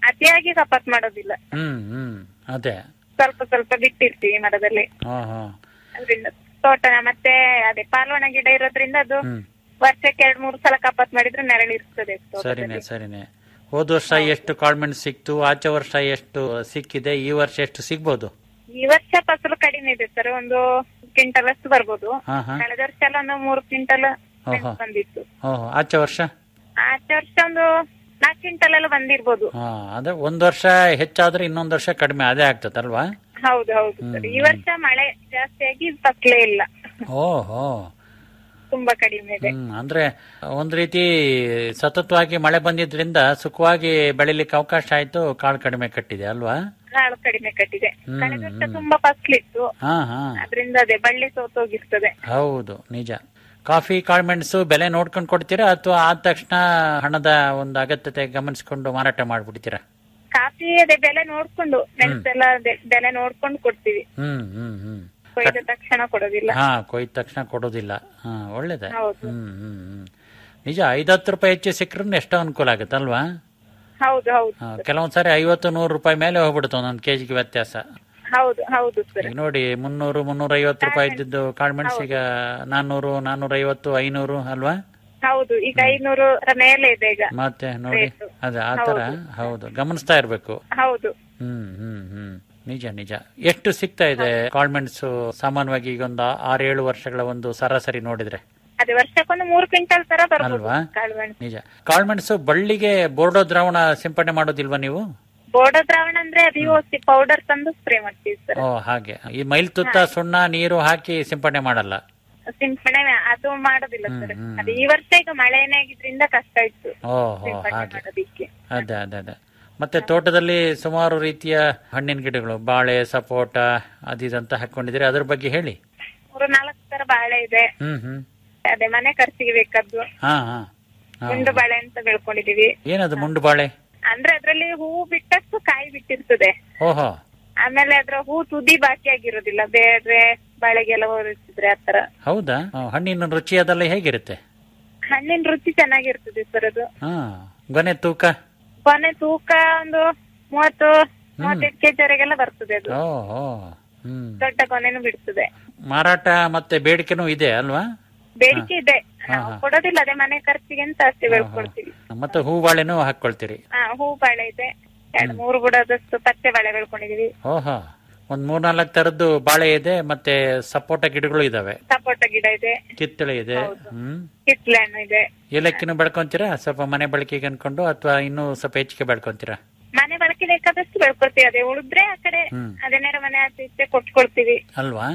ಅತಿಯಾಗಿ ಕಪಾತ್ ಮಾಡೋದಿಲ್ಲ ಹ್ಮ್ ಹ್ಮ್ ಅದೇ ಸ್ವಲ್ಪ ಸ್ವಲ್ಪ ಬಿಟ್ಟಿರ್ತೀವಿ ಮರದಲ್ಲಿ ಹಾ ಹಾ ಅದರಿಂದ ತೋಟ ಮತ್ತೆ ಅದೇ ಪಾಲ್ವಣ ಗಿಡ ಇರೋದ್ರಿಂದ ಅದು ಹ್ಮ್ ವರ್ಷಕ್ಕೆ ಎರಡ್ ಮೂರು ಸಲ ಕಪಾತ್ ಮಾಡಿದ್ರೆ ನೆರಳು ಇರ್ತದೆ ಸರಿನೆ ಸರಿನೆ ಹೋದ ವರ್ಷ ಎಷ್ಟು ಕಾಳ್ಮೆಣ್ ಸಿಕ್ತು ಆಚೆ ವರ್ಷ ಎಷ್ಟು ಸಿಕ್ಕಿದೆ ಈ ವರ್ಷ ಎಷ್ಟು ಸಿಗ್ಬೋದು ಈ ವರ್ಷ ಫಸಲು ಕಡಿಮೆ ಇದೆ ಸರ್ ಒಂದು ಕ್ವಿಂಟಲ್ ಅಷ್ಟು ಬರ್ಬೋದು ಹಾ ಹಾ ಕಳೆದ ವರ್ಷ ಎಲ್ಲ ಒಂದು ಮೂರು ಕ್ವಿಂಟಲ್ ಓಹೋ. ಬಂದಿತ್ತು ಓಹೋ ಆಚೆ ವರ್ಷ ಆಚೆ ವರ್ಷ ಒಂದು ನಾಲ್ಕು ಕ್ವಿಂಟಲ್ ಎಲ್ಲ ಬಂದಿರ್ಬೋದು ಹಾ ಅದೇ ಒಂದ್ ವರ್ಷ ಹೆಚ್ಚಾದ್ರೆ ಇನ್ನೊಂದ್ ವರ್ಷ ಕಡಿಮೆ ಅದೇ ಆಗ್ತದಲ್ವಾ ಹೌದು ಹೌದು ಸರ್ ಈ ವರ್ಷ ಮಳೆ ಜಾಸ್ತಿಯಾಗಿ ಫಸಲೇ ಇಲ್ಲ ಓಹೋ ತುಂಬಾ ಕಡಿಮೆ ಇದೆ ಹ್ಮ್ ಅಂದ್ರೆ ಒಂದ್ ರೀತಿ ಸತತವಾಗಿ ಮಳೆ ಬಂದಿದ್ರಿಂದ ಸುಖವಾಗಿ ಬೆಳಿಲಿಕ್ಕೆ ಅವಕಾಶ ಆಯ್ತು ಕಾಳು ಕಡಿಮೆ ಕಟ್ಟಿದೆ ಅಲ್ವಾ ಕಾಳು ಕಡಿಮೆ ಕಟ್ಟಿದೆ ಹ್ಮ್, ಕಳೆದ ವರ್ಷ ಹ್ಮ್. ತುಂಬಾ ಫಸಲಿತ್ತು ಹಾ ಹಾ ಅದರಿಂದ ಅದೇ ಬಳ್ಳಿ ಸೋತೋಗಿರ್ತದೆ ಹೌದು ನಿಜ ಕಾಫಿ ಕಾಳುಮೆಣಸು ಬೆಲೆ ನೋಡ್ಕೊಂಡು ಕೊಡ್ತೀರಾ ಅಥವಾ ಆದ ತಕ್ಷಣ ಹಣದ ಒಂದು ಅಗತ್ಯತೆ ಗಮನಿಸಿಕೊಂಡು ಮಾರಾಟ ಮಾಡ್ಬಿಡ್ತೀರಾ ಕಾಫಿ ಅದೇ ಬೆಲೆ ನೋಡ್ಕೊಂಡು ಮೆಣಸೆಲ್ಲ ಅದೇ ಬೆಲೆ ನೋಡ್ಕೊಂಡು ಕೊಡ್ತೀವಿ ಹ್ಮ್ ಹ್ಮ್ ಹ್ಮ್ ಕೊಯ್ದ ತಕ್ಷಣ ಕೊಡೋದಿಲ್ಲ ಹಾ ಕೊಯ್ದ ತಕ್ಷಣ ಕೊಡೋದಿಲ್ಲ ಹಾ ಒಳ್ಳೇದೆ ಹೌದು. ಹ್ಮ್ ಹ್ಮ್ ಹ್ಮ್ ನಿಜ ಐದತ್ತು ರೂಪಾಯಿ ಹೆಚ್ಚು ಸಿಕ್ಕರೂ ಎಷ್ಟೋ ಅನುಕೂಲ ಆಗುತ್ತಲ್ವಾ ಹೌದು ಹೌದು ಹಾ, ಕೆಲವೊಂದ್ಸರಿ ಐವತ್ತು ನೂರು ರೂಪಾಯಿ ಮೇಲೆ ಹೋಗ್ಬಿಡುತ್ತೆ ಒಂದೊಂದು ಕೆಜಿಗೆ ವ್ಯತ್ಯಾಸ ಹೌದು ಹೌದು ಸರ್ ಈಗ ನೋಡಿ ಮುನ್ನೂರು ಮುನ್ನೂರ ಐವತ್ತು ರೂಪಾಯಿ ಇದ್ದಿದ್ದು ಕಾಳುಮೆಣಸು ಈಗ ನಾನ್ನೂರು ನಾನ್ನೂರ ಐವತ್ತು ಐನೂರು ಅಲ್ವಾ ಹೌದು ಈಗ ಐನೂರ ಮೇಲೆ ಇದೆ ಈಗ ಮತ್ತೆ ನೋಡಿ ರೇಟು. ಅದೇ ಆತರ ಹೌದು ಗಮನಿಸ್ತಾ ಇರ್ಬೇಕು ಹೌದು ಹ್ಮ್ ಹ್ಮ್ ಹ್ಮ್ ನಿಜ ನಿಜ ಎಷ್ಟು ಸಿಗ್ತಾ ಇದೆ ಕಾಳ್ಮೆಣಸು ಸಾಮಾನ್ಯವಾಗಿ ಈಗ ಒಂದು ಆರೇಳು ವರ್ಷಗಳ ಒಂದು ಸರಾಸರಿ ನೋಡಿದ್ರೆ ಅದೇ ವರ್ಷಕ್ಕೊಂದು ಮೂರು ಕ್ವಿಂಟಲ್ ತರ ಬರ್ಬೋದು ಅಲ್ವಾ? ಕಾಳುಮೆಣಸು ನಿಜ ಕಾಳ್ಮೆಣಸು ಬಳ್ಳಿಗೆ ಬೋರ್ಡೋ ದ್ರಾವಣ ಸಿಂಪಡಣೆ ಮಾಡೋದಿಲ್ವಾ ನೀವು ಬೋಡೋ ದ್ರಾವಣ ಅಂದ್ರೆ ಅದಿಯೋಸಿ ಪೌಡರ್ ತಂದು ಸ್ಪ್ರೇ ಮಾಡ್ತೀವಿ ಸರ್ ಓ ಹಾಗೆ ಈ ಮೈಲ್ ತುತ್ತ ಸುಣ್ಣ ನೀರು ಹಾಕಿ ಸಿಂಪಡಣೆ ಮಾಡಲ್ಲ ಸಿಂಪಡಣೆ ಅದು ಮಾಡೋದಿಲ್ಲ ಹ್ಮ್, ಸರ್ ಹ್ಮ್. ಅದು ಈ ವರ್ಷ ಈಗ ಮಳೆನೇ ಆಗಿದ್ರಿಂದ ಕಷ್ಟ ಇತ್ತು ಓಹೋ ಸಿಂಪಡಣೆ ಹಾಗೆ ಮಾಡೋದಿಕ್ಕೆ ಅದೇ ಅದೇ ಅದೇ ಮತ್ತೆ ತೋಟದಲ್ಲಿ ಸುಮಾರು ರೀತಿಯ ಹಣ್ಣಿನ ಗಿಡಗಳು ಬಾಳೆ ಸಪೋಟ ಅದಿದಂತ ಹಾಕೊಂಡಿದ್ರೆ ಅದ್ರ ಬಗ್ಗೆ ಹೇಳಿ ಮೂರು ನಾಲ್ಕು ತರ ಬಾಳೆ ಇದೆ ಹ್ಮ್ ಹ್ಮ್ ಅದೇ ಮನೆ ಖರ್ಚಿಗೆ ಬೇಕಾದ್ದು ಹಾ ಹಾ ಹಾ. ಮುಂಡು ಬಾಳೆ ಅಂತ ಬೆಳ್ಕೊಂಡಿದೀವಿ ಏನದು ಮುಂಡು ಬಾಳೆ ಅಂದ್ರೆ ಅದ್ರಲ್ಲಿ ಹೂವು ಬಿಟ್ಟಷ್ಟು ಕಾಯಿ ಬಿಟ್ಟಿರ್ತದೆ ಓಹೋ ಆಮೇಲೆ ಅದ್ರ ಹೂ ತುದಿ ಬಾಕಿ ಆಗಿರೋದಿಲ್ಲ ಬೇರೆ ಬಾಳೆಗೆಲ್ಲ ಹೋಲಿಸಿದ್ರೆ ಆತರ ಹೌದಾ ಆ, ಹಣ್ಣಿನ ರುಚಿ ಅದೆಲ್ಲ ಹೇಗಿರುತ್ತೆ ಹಣ್ಣಿನ ರುಚಿ ಚೆನ್ನಾಗಿರ್ತದೆ ಸರ್ ಅದು ಹಾ ಗೊನೆ ತೂಕ ಕೊನೆ ತೂಕ ಒಂದು ಮೂವತ್ತು ಮೂವತ್ತೈದು ಕೆಜಿ ವರೆಗೆಲ್ಲ ಬರ್ತದೆ ಅದು ಓಹೋ ಹ್ಮ್ ದೊಡ್ಡ ಕೊನೆನು ಬಿಡ್ತದೆ ಮಾರಾಟ ಮತ್ತೆ ಬೇಡಿಕೆನೂ ಇದೆ ಅಲ್ವಾ ಬೇಡಿಕೆ ಇದೆ ಹಾ, ನಾವು ಹಾ. ಕೊಡೋದಿಲ್ಲ ಅದೇ ಮನೆ ಖರ್ಚಿಗೆ ಅಂತ ಅಷ್ಟೇ ಬೆಳ್ಕೊಳ್ತೀವಿ ಮತ್ತೆ ಹೂ ಬಾಳೆನೂ ಹಾಕೊಳ್ತೀರಿ ಹಾ ಹೂ ಬಾಳೆ ಇದೆ ಎರಡು ಮೂರು ಬುಡದಷ್ಟು ಪಚ್ಚೆ ಬಾಳೆ ಬೆಳ್ಕೊಂಡಿದೀವಿ ಓಹೋ ಒಂದ್ ಮೂರ್ನಾಲ್ಕು ತರದ್ದು ಬಾಳೆ ಇದೆ ಮತ್ತೆ ಸಪೋಟ ಗಿಡಗಳು ಇದಾವೆ ಸಪೋಟ ಗಿಡ ಇದೆ ಕಿತ್ತಳೆ ಇದೆ ಹ್ಮ್ ಕಿತ್ಲೆ ಹಣ್ಣು ಇದೆ ಏಲಕ್ಕಿನೂ ಬೆಳ್ಕೊಂತೀರಾ ಸ್ವಲ್ಪ ಮನೆ ಬಳಕೆಗೆ ಅನ್ಕೊಂಡು ಅಥವಾ ಇನ್ನೂ ಸ್ವಲ್ಪ ಹೆಚ್ಚಿಗೆ ಬೆಳ್ಕೊಂತೀರಾ ಮನೆ ಬಳಕೆ ಬೇಕಾದಷ್ಟು ಬೆಳ್ಕೊಳ್ತೀವಿ ಅದೇ ಉಳಿದ್ರೆ ಆ ಕಡೆ ಹ್ಮ್. ಅದೇ ನೇರ ಮನೆ ಆಚೆ ಈಚೆ ಕೊಟ್ಕೊಳ್ತೀವಿ ಅಲ್ವಾ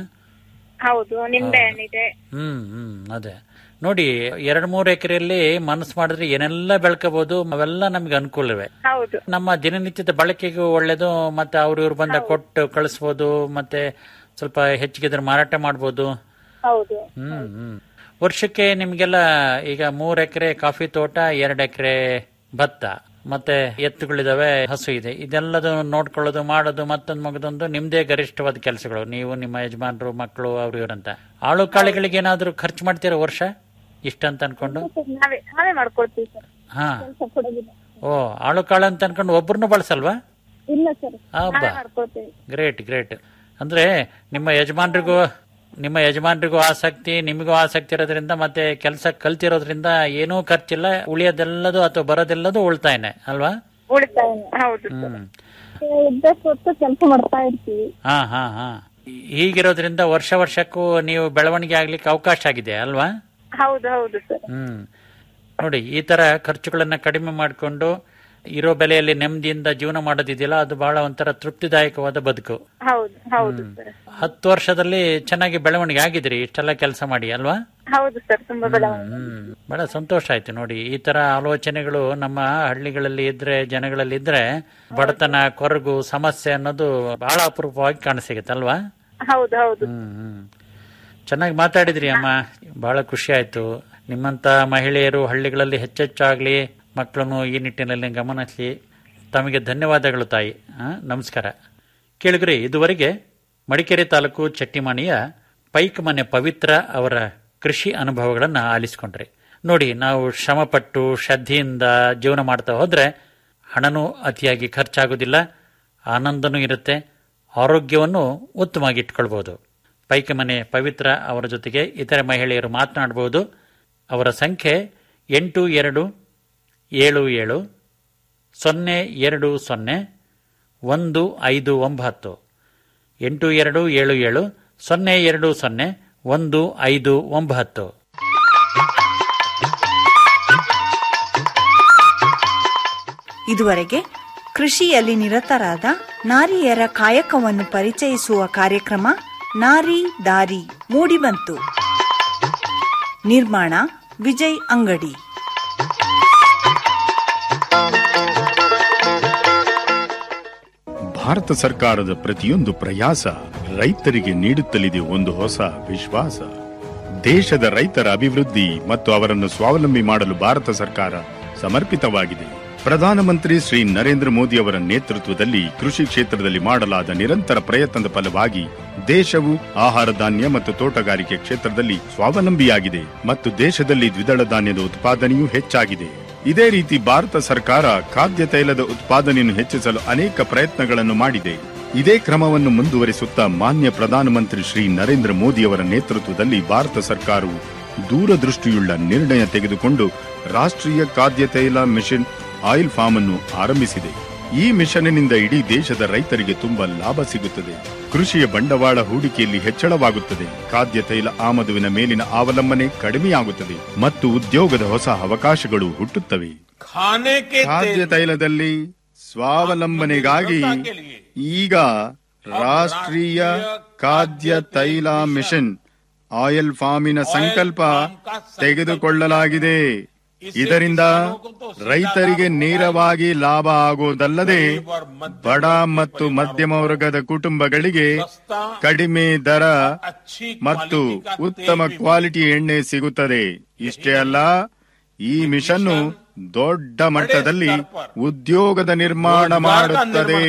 ಹೌದು ನಿಂಬೆ ಹಣ್ಣಿದೆ ಹ್ಮ್ ಹ್ಮ್ ಅದೇ ನೋಡಿ ಎರಡ್ ಮೂರು ಎಕರೆಯಲ್ಲಿ ಮನಸ್ಸು ಮಾಡಿದ್ರೆ ಏನೆಲ್ಲ ಬೆಳ್ಕೋಬಹುದು ಅವೆಲ್ಲ ನಮ್ಗೆ ಅನುಕೂಲವೇ ಹೌದು ನಮ್ಮ ದಿನನಿತ್ಯದ ಬಳಕೆಗೂ ಒಳ್ಳೇದು ಮತ್ತೆ ಅವ್ರು ಇವ್ರು ಬಂದ ಕೊಟ್ಟು ಕಳಿಸ್ಬೋದು ಮತ್ತೆ ಸ್ವಲ್ಪ ಹೆಚ್ಚಿಗೆ ಇದ್ರೆ ಮಾರಾಟ ಮಾಡ್ಬೋದು ಹೌದು ಹ್ಮ್ ಹ್ಮ್ ವರ್ಷಕ್ಕೆ ನಿಮ್ಗೆಲ್ಲ ಈಗ ಮೂರ್ ಎಕರೆ ಕಾಫಿ ತೋಟ ಎರಡ್ ಎಕರೆ ಭತ್ತ ಮತ್ತೆ ಎತ್ತುಗಳಿದಾವೆ ಹಸು ಇದೆ ಇದೆಲ್ಲದು ನೋಡ್ಕೊಳ್ಳೋದು ಮಾಡೋದು ಮತ್ತೊಂದು ಮಗದೊಂದು ನಿಮ್ದೇ ಗರಿಷ್ಠವಾದ ಕೆಲಸಗಳು ನೀವು ನಿಮ್ಮ ಯಜಮಾನರು ಮಕ್ಕಳು ಅವ್ರು ಇವ್ರಂತ ಆಳು ಕಾಳಿಗಳಿಗೆ ಏನಾದ್ರು ಖರ್ಚು ಮಾಡ್ತೀರಾ ವರ್ಷ ಇಷ್ಟಂತ ಅನ್ಕೊಂಡು ನಾವೇ ನಾವೇ ಮಾಡ್ಕೊಳ್ತೀವಿ ಸರ್ ಹಾ ಕೆಲಸ ಕೊಡೋದಿಲ್ಲ ಓ ಆಳು ಕಾಳು ಅಂತ ಅನ್ಕೊಂಡು ಒಬ್ಬರನ್ನು ಬಳಸಲ್ವಾ ಇಲ್ಲ ಸರ್ ಹಬ್ಬ ನಾವೇ ಮಾಡ್ಕೊಳ್ತೀವಿ ಗ್ರೇಟ್ ಗ್ರೇಟ್ ಅಂದ್ರೆ ನಿಮ್ಮ ಯಜಮಾನ್ರಿಗೂ ನಿಮ್ಮ ಯಜಮಾನ್ರಿಗೂ ಆಸಕ್ತಿ ನಿಮಗೂ ಆಸಕ್ತಿ ಇರೋದ್ರಿಂದ ಮತ್ತೆ ಕೆಲಸ ಕಲ್ತಿರೋದ್ರಿಂದ ಏನೂ ಖರ್ಚಿಲ್ಲ ಉಳಿಯೋದೆಲ್ಲದು ಅಥವಾ ಬರೋದೆಲ್ಲದು ಉಳ್ತಾಯನೆ ಅಲ್ವಾ ಉಳಿತಾಯ ಹೌದು ಸರ್ ಹ್ಮ್ ಇದ್ದಷ್ಟು ಹೊತ್ತು ಕೆಲಸ ಮಾಡ್ತಾ ಇರ್ತೀವಿ ಹಾ ಹಾ ಹಾ ಹೀಗಿರೋದ್ರಿಂದ ವರ್ಷ ವರ್ಷಕ್ಕೂ ನೀವು ಬೆಳವಣಿಗೆ ಆಗ್ಲಿಕ್ಕೆ ಅವಕಾಶ ಆಗಿದೆ ಅಲ್ವಾ ಹೌದು ಹೌದು ಸರ್ ಹ್ಮ್ ನೋಡಿ ಈ ತರ ಖರ್ಚುಗಳನ್ನ ಕಡಿಮೆ ಮಾಡಿಕೊಂಡು ಇರೋ ಬೆಲೆಯಲ್ಲಿ ನೆಮ್ಮದಿಯಿಂದ ಜೀವನ ಮಾಡೋದಿದೆಯಲ್ಲ ಅದು ಬಹಳ ಒಂಥರ ತೃಪ್ತಿದಾಯಕವಾದ ಬದುಕು ಹೌದು ಹೌದು ಸರ್ ಹತ್ತು ವರ್ಷದಲ್ಲಿ ಚೆನ್ನಾಗಿ ಬೆಳವಣಿಗೆ ಆಗಿದ್ರಿ ಇಷ್ಟೆಲ್ಲ ಕೆಲಸ ಮಾಡಿ ಅಲ್ವಾ ಹೌದು ಸರ್ ತುಂಬಾ ಬೆಳವಣಿಗೆ ಹ್ಮ್ ಬಹಳ ಸಂತೋಷ ಆಯ್ತು ನೋಡಿ ಈ ತರ ಆಲೋಚನೆಗಳು ನಮ್ಮ ಹಳ್ಳಿಗಳಲ್ಲಿ ಇದ್ರೆ ಜನಗಳಲ್ಲಿ ಇದ್ರೆ ಬಡತನ ಕೊರಗು ಸಮಸ್ಯೆ ಅನ್ನೋದು ಬಹಳ ಅಪರೂಪವಾಗಿ ಕಾಣಸಿಗತ್ತಲ್ವಾ ಹೌದು ಹೌದು ಹ್ಮ್ ಹ್ಮ್ ಚೆನ್ನಾಗಿ ಮಾತಾಡಿದ್ರಿ ಅಮ್ಮ ಬಹಳ ಖುಷಿ ಆಯ್ತು ನಿಮ್ಮಂತ ಮಹಿಳೆಯರು ಹಳ್ಳಿಗಳಲ್ಲಿ ಹೆಚ್ಚೆಚ್ಚಾಗ್ಲಿ ಮಕ್ಕಳನ್ನು ಈ ನಿಟ್ಟಿನಲ್ಲಿ ಗಮನಿಸಿ ತಮಗೆ ಧನ್ಯವಾದಗಳು ತಾಯಿ ಆ, ನಮಸ್ಕಾರ ಕೇಳಿದ್ರಿ ಇದುವರೆಗೆ ಮಡಿಕೇರಿ ತಾಲೂಕು ಚಟ್ಟಿಮಾಣಿಯ ಪೈಕ್ ಮನೆ ಪವಿತ್ರ ಅವರ ಕೃಷಿ ಅನುಭವಗಳನ್ನು ಆಲಿಸಿಕೊಂಡ್ರಿ ನೋಡಿ ನಾವು ಶ್ರಮಪಟ್ಟು ಶ್ರದ್ಧೆಯಿಂದ ಜೀವನ ಮಾಡ್ತಾ ಹೋದ್ರೆ ಹಣನೂ ಅತಿಯಾಗಿ ಖರ್ಚಾಗೋದಿಲ್ಲ ಆನಂದನೂ ಇರುತ್ತೆ ಆರೋಗ್ಯವನ್ನು ಉತ್ತಮವಾಗಿ ಇಟ್ಕೊಳ್ಬೋದು ಪೈಕಮನೆ ಪವಿತ್ರ ಅವರ ಜೊತೆಗೆ ಇತರೆ ಮಹಿಳೆಯರು ಮಾತನಾಡಬಹುದು ಅವರ ಸಂಖ್ಯೆ ಎಂಟು ಎರಡು ಏಳು ಏಳು ಸೊನ್ನೆ ಎರಡು ಸೊನ್ನೆ ಒಂದು ಐದು ಒಂಬತ್ತು ಎಂಟು ಎರಡು ಏಳು ಏಳು ಸೊನ್ನೆ ಎರಡು ಸೊನ್ನೆ ಒಂದು ಐದು ಒಂಬತ್ತು ಇದುವರೆಗೆ ಕೃಷಿಯಲ್ಲಿ ನಿರತರಾದ ನಾರಿಯರ ಕಾಯಕವನ್ನು ಪರಿಚಯಿಸುವ ಕಾರ್ಯಕ್ರಮ ನಾರಿ ದಾರಿ ಮೂಡಿಬಂತು ನಿರ್ಮಾಣ ವಿಜಯ್ ಅಂಗಡಿ ಭಾರತ ಸರ್ಕಾರದ ಪ್ರತಿಯೊಂದು ಪ್ರಯಾಸ ರೈತರಿಗೆ ನೀಡುತ್ತಲಿದೆ ಒಂದು ಹೊಸ ವಿಶ್ವಾಸ ದೇಶದ ರೈತರ ಅಭಿವೃದ್ಧಿ ಮತ್ತು ಅವರನ್ನು ಸ್ವಾವಲಂಬಿ ಮಾಡಲು ಭಾರತ ಸರ್ಕಾರ ಸಮರ್ಪಿತವಾಗಿದೆ ಪ್ರಧಾನಮಂತ್ರಿ ಶ್ರೀ ನರೇಂದ್ರ ಮೋದಿ ಅವರ ನೇತೃತ್ವದಲ್ಲಿ ಕೃಷಿ ಕ್ಷೇತ್ರದಲ್ಲಿ ಮಾಡಲಾದ ನಿರಂತರ ಪ್ರಯತ್ನದ ಫಲವಾಗಿ ದೇಶವು ಆಹಾರ ಧಾನ್ಯ ಮತ್ತು ತೋಟಗಾರಿಕೆ ಕ್ಷೇತ್ರದಲ್ಲಿ ಸ್ವಾವಲಂಬಿಯಾಗಿದೆ ಮತ್ತು ದೇಶದಲ್ಲಿ ದ್ವಿದಳ ಧಾನ್ಯದ ಉತ್ಪಾದನೆಯೂ ಹೆಚ್ಚಾಗಿದೆ ಇದೇ ರೀತಿ ಭಾರತ ಸರ್ಕಾರ ಖಾದ್ಯ ತೈಲದ ಉತ್ಪಾದನೆಯನ್ನು ಹೆಚ್ಚಿಸಲು ಅನೇಕ ಪ್ರಯತ್ನಗಳನ್ನು ಮಾಡಿದೆ ಇದೇ ಕ್ರಮವನ್ನು ಮುಂದುವರಿಸುತ್ತಾ ಮಾನ್ಯ ಪ್ರಧಾನಮಂತ್ರಿ ಶ್ರೀ ನರೇಂದ್ರ ಮೋದಿ ಅವರ ನೇತೃತ್ವದಲ್ಲಿ ಭಾರತ ಸರ್ಕಾರವು ದೂರದೃಷ್ಟಿಯುಳ್ಳ ನಿರ್ಣಯ ತೆಗೆದುಕೊಂಡು ರಾಷ್ಟ್ರೀಯ ಖಾದ್ಯ ತೈಲ ಮಿಷನ್ ಆಯಿಲ್ ಫಾರ್ಮ್ ಅನ್ನು ಆರಂಭಿಸಿದೆ ಈ ಮಿಷನ್ನಿನಿಂದ ಇಡೀ ದೇಶದ ರೈತರಿಗೆ ತುಂಬಾ ಲಾಭ ಸಿಗುತ್ತದೆ ಕೃಷಿಯ ಬಂಡವಾಳ ಹೂಡಿಕೆಯಲ್ಲಿ ಹೆಚ್ಚಳವಾಗುತ್ತದೆ ಖಾದ್ಯ ತೈಲ ಆಮದುವಿನ ಮೇಲಿನ ಅವಲಂಬನೆ ಕಡಿಮೆಯಾಗುತ್ತದೆ ಮತ್ತು ಉದ್ಯೋಗದ ಹೊಸ ಅವಕಾಶಗಳು ಹುಟ್ಟುತ್ತವೆ खाने के ಖಾದ್ಯ तेल ತೈಲದಲ್ಲಿ ಸ್ವಾವಲಂಬನೆಗಾಗಿ ಈಗ ರಾಷ್ಟ್ರೀಯ ಖಾದ್ಯ ತೈಲ ಮಿಷನ್ ಆಯಿಲ್ ಫಾರ್ಮಿನ ಸಂಕಲ್ಪ ತೆಗೆದುಕೊಳ್ಳಲಾಗಿದೆ ಇದರಿಂದ ರೈತರಿಗೆ ನೇರವಾಗಿ ಲಾಭ ಆಗುವುದಲ್ಲದೆ ಬಡ ಮತ್ತು ಮಧ್ಯಮ ವರ್ಗದ ಕುಟುಂಬಗಳಿಗೆ ಕಡಿಮೆ ದರ ಮತ್ತು ಉತ್ತಮ ಕ್ವಾಲಿಟಿ ಎಣ್ಣೆ ಸಿಗುತ್ತದೆ ಇಷ್ಟೇ ಅಲ್ಲ ಈ ಮಿಷನ್ನು ದೊಡ್ಡ ಮಟ್ಟದಲ್ಲಿ ಉದ್ಯೋಗದ ನಿರ್ಮಾಣ ಮಾಡುತ್ತದೆ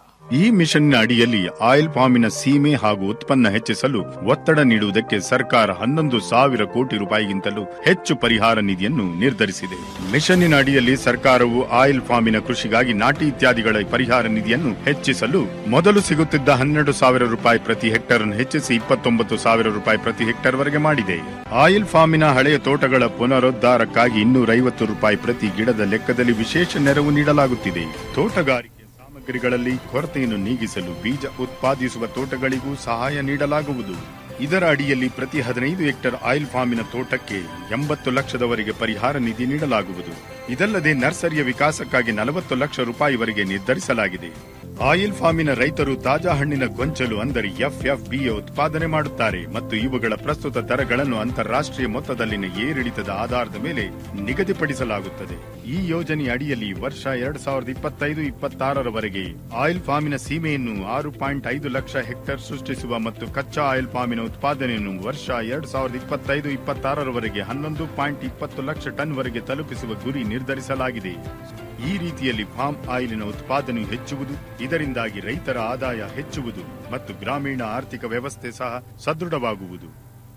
ಈ ಮಿಷನ್ನ ಅಡಿಯಲ್ಲಿ ಆಯಿಲ್ ಪಾಮಿನ ಸೀಮೆ ಹಾಗೂ ಉತ್ಪನ್ನ ಹೆಚ್ಚಿಸಲು ಒತ್ತಡ ನೀಡುವುದಕ್ಕೆ ಸರ್ಕಾರ ಹನ್ನೊಂದು ಸಾವಿರ ಕೋಟಿ ರೂಪಾಯಿಗಿಂತಲೂ ಹೆಚ್ಚು ಪರಿಹಾರ ನಿಧಿಯನ್ನು ನಿರ್ಧರಿಸಿದೆ ಮಿಷನ್ನಿನ ಅಡಿಯಲ್ಲಿ ಸರ್ಕಾರವು ಆಯಿಲ್ ಫಾರ್ಮಿನ ಕೃಷಿಗಾಗಿ ನಾಟಿ ಇತ್ಯಾದಿಗಳ ಪರಿಹಾರ ನಿಧಿಯನ್ನು ಹೆಚ್ಚಿಸಲು ಮೊದಲು ಸಿಗುತ್ತಿದ್ದ ಹನ್ನೆರಡು ಸಾವಿರ ರೂಪಾಯಿ ಪ್ರತಿ ಹೆಕ್ಟರ್ ಅನ್ನು ಹೆಚ್ಚಿಸಿ ಇಪ್ಪತ್ತೊಂಬತ್ತು ಸಾವಿರ ರೂಪಾಯಿ ಪ್ರತಿ ಹೆಕ್ಟರ್ ವರೆಗೆ ಮಾಡಿದೆ ಆಯಿಲ್ ಫಾರ್ಮಿನ ಹಳೆಯ ತೋಟಗಳ ಪುನರುದ್ಧಾರಕ್ಕಾಗಿ ಇನ್ನೂರೈವತ್ತು ರೂಪಾಯಿ ಪ್ರತಿ ಗಿಡದ ಲೆಕ್ಕದಲ್ಲಿ ವಿಶೇಷ ನೆರವು ನೀಡಲಾಗುತ್ತಿದೆ ತೋಟಗಾರಿಕೆ ಸಾಮಗ್ರಿಗಳಲ್ಲಿ ಕೊರತೆಯನ್ನು ನೀಗಿಸಲು ಬೀಜ ಉತ್ಪಾದಿಸುವ ತೋಟಗಳಿಗೂ ಸಹಾಯ ನೀಡಲಾಗುವುದು ಇದರ ಅಡಿಯಲ್ಲಿ ಪ್ರತಿ ಹದಿನೈದು ಹೆಕ್ಟರ್ ಆಯಿಲ್ ಫಾರ್ಮಿನ ತೋಟಕ್ಕೆ ಎಂಬತ್ತು ಲಕ್ಷದವರೆಗೆ ಪರಿಹಾರ ನಿಧಿ ನೀಡಲಾಗುವುದು ಇದಲ್ಲದೆ ನರ್ಸರಿಯ ವಿಕಾಸಕ್ಕಾಗಿ ನಲವತ್ತು ಲಕ್ಷ ರೂಪಾಯಿವರೆಗೆ ನಿರ್ಧರಿಸಲಾಗಿದೆ ಆಯಿಲ್ ಫಾರ್ಮಿನ ರೈತರು ತಾಜಾ ಹಣ್ಣಿನ ಗೊಂಚಲು ಅಂದರೆ ಎಫ್ಎಫ್ಬಿಯ ಉತ್ಪಾದನೆ ಮಾಡುತ್ತಾರೆ ಮತ್ತು ಇವುಗಳ ಪ್ರಸ್ತುತ ದರಗಳನ್ನು ಅಂತಾರಾಷ್ಟ್ರೀಯ ಮೊತ್ತದಲ್ಲಿನ ಏರಿಳಿತದ ಆಧಾರದ ಮೇಲೆ ನಿಗದಿಪಡಿಸಲಾಗುತ್ತದೆ ಈ ಯೋಜನೆ ಅಡಿಯಲ್ಲಿ ವರ್ಷ ಎರಡ್ ಸಾವಿರದ ಇಪ್ಪತ್ತೈದು ಇಪ್ಪತ್ತಾರರವರೆಗೆ ಆಯಿಲ್ ಫಾರ್ಮಿನ ಸೀಮೆಯನ್ನು ಆರು ಪಾಯಿಂಟ್ ಐದು ಲಕ್ಷ ಹೆಕ್ಟೇರ್ ಸೃಷ್ಟಿಸುವ ಮತ್ತು ಕಚ್ಚಾ ಆಯಿಲ್ ಫಾರ್ಮಿನ ಉತ್ಪಾದನೆಯನ್ನು ವರ್ಷ ಎರಡ್ ಸಾವಿರದ ಇಪ್ಪತ್ತೈದು ಇಪ್ಪತ್ತಾರರವರೆಗೆ ಹನ್ನೊಂದು ಪಾಯಿಂಟ್ ಇಪ್ಪತ್ತು ಲಕ್ಷ ಟನ್ ವರೆಗೆ ತಲುಪಿಸುವ ಗುರಿ ನಿರ್ಧರಿಸಲಾಗಿದೆ ಈ ರೀತಿಯಲ್ಲಿ ಫಾರ್ಮ್ ಆಯಿಲಿನ ಉತ್ಪಾದನೆಯು ಹೆಚ್ಚುವುದು ಇದರಿಂದಾಗಿ ರೈತರ ಆದಾಯ ಹೆಚ್ಚುವುದು ಮತ್ತು ಗ್ರಾಮೀಣ ಆರ್ಥಿಕ ವ್ಯವಸ್ಥೆ ಸಹ ಸದೃಢವಾಗುವುದು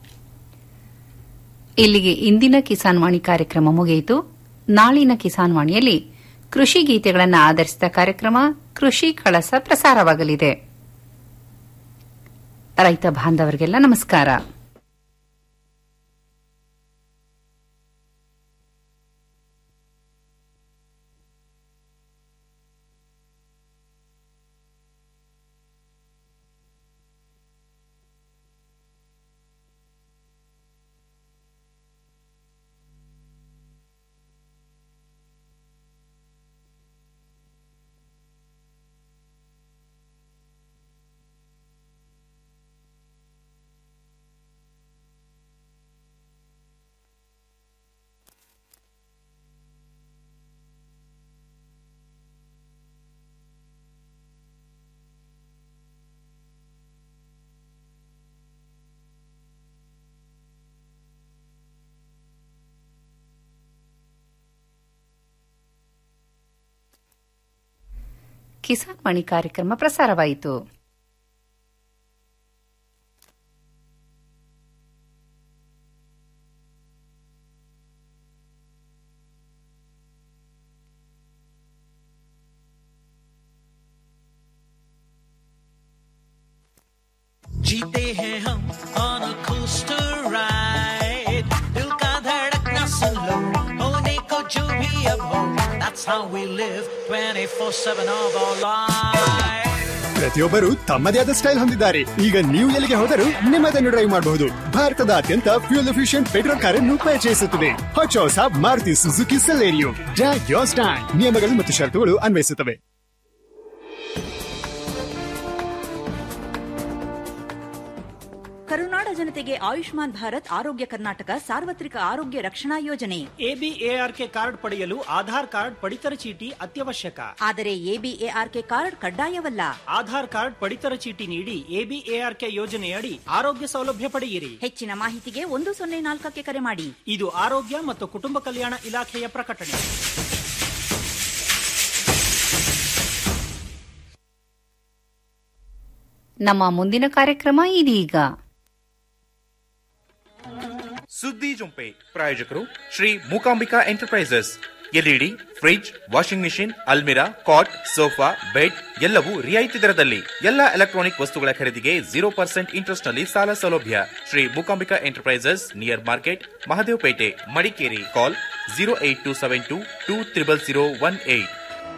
ಇಲ್ಲಿಗೆ ಇಂದಿನ ಕಿಸಾನ್ ವಾಣಿ ಕಾರ್ಯಕ್ರಮ ಮುಗಿಯಿತು ನಾಳಿನ ಕಿಸಾನ್ ವಾಣಿಯಲ್ಲಿ ಕೃಷಿ ಗೀತೆಗಳನ್ನು ಆಧರಿಸಿದ ಕಾರ್ಯಕ್ರಮ ಕೃಷಿ ಕಳಸ ಪ್ರಸಾರವಾಗಲಿದೆ ರೈತ ಬಾಂಧವರಿಗೆಲ್ಲ ನಮಸ್ಕಾರ ಕಿಸಾನ್ ವಾಣಿ ಕಾರ್ಯಕ್ರಮ ಪ್ರಸಾರವಾಯಿತು जीते हैं हम on a coaster ride दिल का धड़कना सुन लो होने को जो भी अब हो that's how we live 24/7 of our lives ಪ್ರತಿಯೊಬ್ಬರು ತಮ್ಮದೇ ಆದ ಸ್ಟೈಲ್ ಹೊಂದಿದ್ದಾರೆ ಈಗ ನೀವು ಎಲ್ಲಿಗೆ ಹೋದರೂ ನಿಮ್ಮದನ್ನು ಡ್ರೈವ್ ಮಾಡಬಹುದು ಭಾರತದ ಅತ್ಯಂತ ಫ್ಯೂಲ್ ಎಫಿಷಿಯಂಟ್ ಪೆಟ್ರೋಲ್ ಕಾರನ್ನು ಪರಿಚಯಿಸುತ್ತದೆ ಹೊಸ Maruti Suzuki Celerio drag your style ನಿಯಮಗಳು ಮತ್ತು ಷರತ್ತುಗಳು ಅನ್ವಯಿಸುತ್ತವೆ ಕರುನಾಡ ಜನತೆಗೆ ಆಯುಷ್ಮಾನ್ ಭಾರತ್ ಆರೋಗ್ಯ ಕರ್ನಾಟಕ ಸಾರ್ವತ್ರಿಕ ಆರೋಗ್ಯ ರಕ್ಷಣಾ ಯೋಜನೆ ಎಬಿಎಆರ್ಕೆ ಕಾರ್ಡ್ ಪಡೆಯಲು ಆಧಾರ್ ಕಾರ್ಡ್ ಪಡಿತರ ಚೀಟಿ ಅತ್ಯವಶ್ಯಕ ಆದರೆ ಎಬಿಎಆರ್ಕೆ ಕಾರ್ಡ್ ಕಡ್ಡಾಯವಲ್ಲ ಆಧಾರ್ ಕಾರ್ಡ್ ಪಡಿತರ ಚೀಟಿ ನೀಡಿ ಎಬಿಎಆರ್ಕೆ ಯೋಜನೆಯಡಿ ಆರೋಗ್ಯ ಸೌಲಭ್ಯ ಪಡೆಯಿರಿ ಹೆಚ್ಚಿನ ಮಾಹಿತಿಗೆ ಒಂದು ಸೊನ್ನೆ ನಾಲ್ಕಕ್ಕೆ ಕರೆ ಮಾಡಿ ಇದು ಆರೋಗ್ಯ ಮತ್ತು ಕುಟುಂಬ ಕಲ್ಯಾಣ ಇಲಾಖೆಯ ಪ್ರಕಟಣೆ ನಮ್ಮ ಮುಂದಿನ ಕಾರ್ಯಕ್ರಮ ಇದೀಗ ಸುದ್ದಿ ಜೊಂಪೆ ಪ್ರಾಯೋಜಕರು Shri Mookambika enterprises LED fridge washing machine ಅಲ್ಮಿರಾ ಕಾಟ್ ಸೋಫಾ ಬೆಡ್ ಎಲ್ಲವೂ ರಿಯಾಯಿತಿ ದರದಲ್ಲಿ ಎಲ್ಲ ಎಲೆಕ್ಟ್ರಾನಿಕ್ ವಸ್ತುಗಳ ಖರೀದಿಗೆ ಜೀರೋ ಪರ್ಸೆಂಟ್ ಇಂಟ್ರೆಸ್ಟ್ ನಲ್ಲಿ ಸಾಲ ಸೌಲಭ್ಯ Shri Mookambika enterprises near market Mahadevapet Madikeri call zero eight two seven two two triple zero one eight